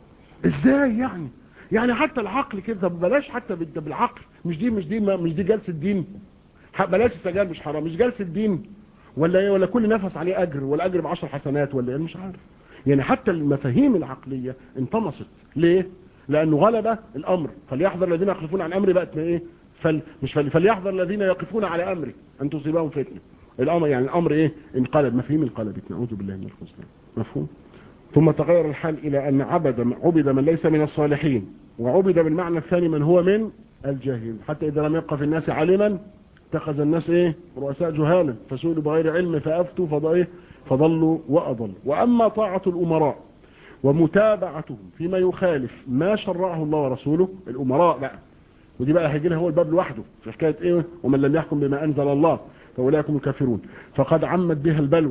ازاي يعني يعني حتى العقل كده طب بلاش حتى بالعقل مش دي مش دي مش دي جلسه دين بلاش السجاير مش حرام مش جلسه دين ولا ايه ولا كل نفس عليه اجر ولا اجر بعشر حسنات ولا ايه مش عارف يعني حتى المفاهيم العقلية انطمست ليه لانه غلب الامر فليحذر الذين يخلفون عن امري بقت ايه فل مش فل فليحذر الذين يقفون على امري ان تصيبهم فتنه الامر يعني الامر ايه انقلب مفاهيم انقلبت نعوذ بالله من الخسران مفهوم ثم تغير الحال الى ان عبد عبد من ليس من الصالحين وعبد بالمعنى الثاني من هو من الجاهل حتى اذا لم يبقى في الناس عالما اتخذ الناس ايه رؤساء جهالا فسئلوا بغير علم فافتوا فضايه فضلوا وأضلوا وأما طاعة الأمراء ومتابعتهم فيما يخالف ما شرعه الله ورسوله الأمراء بقى ودي بقى هيجي لها هو الباب لوحده في حكاية ايه ومن لم يحكم بما أنزل الله فأولئك هم الكافرون فقد عمت بها البلوى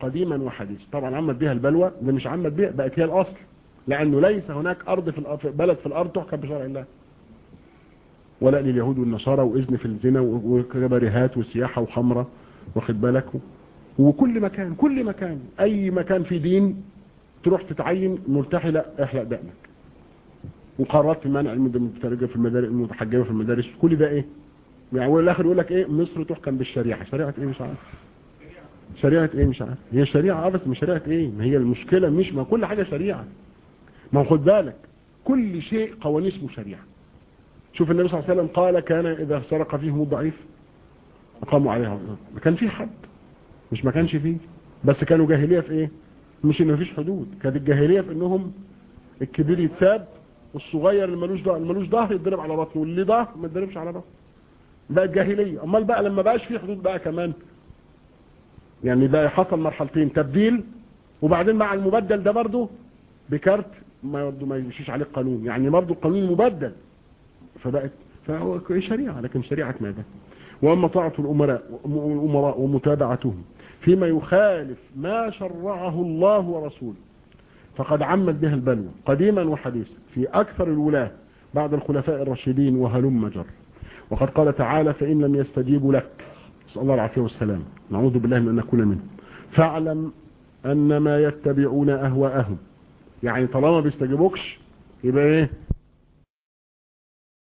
قديما وحديثا طبعا عمت بها البلوى ده مش عمت بها بقت هي الأصل لأنه ليس هناك أرض في الأ- في بلد في الأرض تحكم بشرع الله ولا لليهود والنصارى وإذن في الزنا وكباريهات وسياحة وخمرة واخد بالك وكل مكان كل مكان أي مكان في دين تروح تتعين ملتحي لا احلق دقنك وقرارات في منع المترجم في المدارس المتحجبه في المدارس كل ده ايه يعني اول الاخر يقول لك ايه مصر تحكم بالشريعه شريعه ايه مش عارف شريعه ايه مش عارف هي شريعه اه بس مش شريعه ايه ما هي المشكله مش ما كل حاجه شريعه ما هو خد بالك كل شيء قوانين اسمه شريعه شوف النبي صلى الله عليه وسلم قال كان اذا سرق فيهم الضعيف اقاموا عليه عظام ما كان في حد مش ما كانش فيه بس كانوا جاهليه في ايه مش ان مفيش حدود كانت الجاهليه في انهم الكبير يتساب والصغير اللي ملوش ظهر ملوش ظهر يتضرب على بطنه واللي ظهر ما يتضربش على بطنه بقت جاهليه امال بقى لما بقاش في حدود بقى كمان يعني بقى حصل مرحلتين تبديل وبعدين مع المبدل ده برضه بكارت ما برضه ما يمشيش عليه القانون يعني برضه القانون مبدل فبقت فهو شريعه لكن شريعه ماذا واما طاعه الامراء الامراء ومتابعتهم فيما يخالف ما شرعه الله ورسوله فقد عمت بها البلوى قديما وحديثا في أكثر الولاة بعد الخلفاء الراشدين وهلم جر وقد قال تعالى فإن لم يستجيبوا لك نسأل الله العافية والسلام نعوذ بالله من أن نكون منهم فاعلم أنما يتبعون أهواءهم يعني طالما بيستجيبوكش يبقى إيه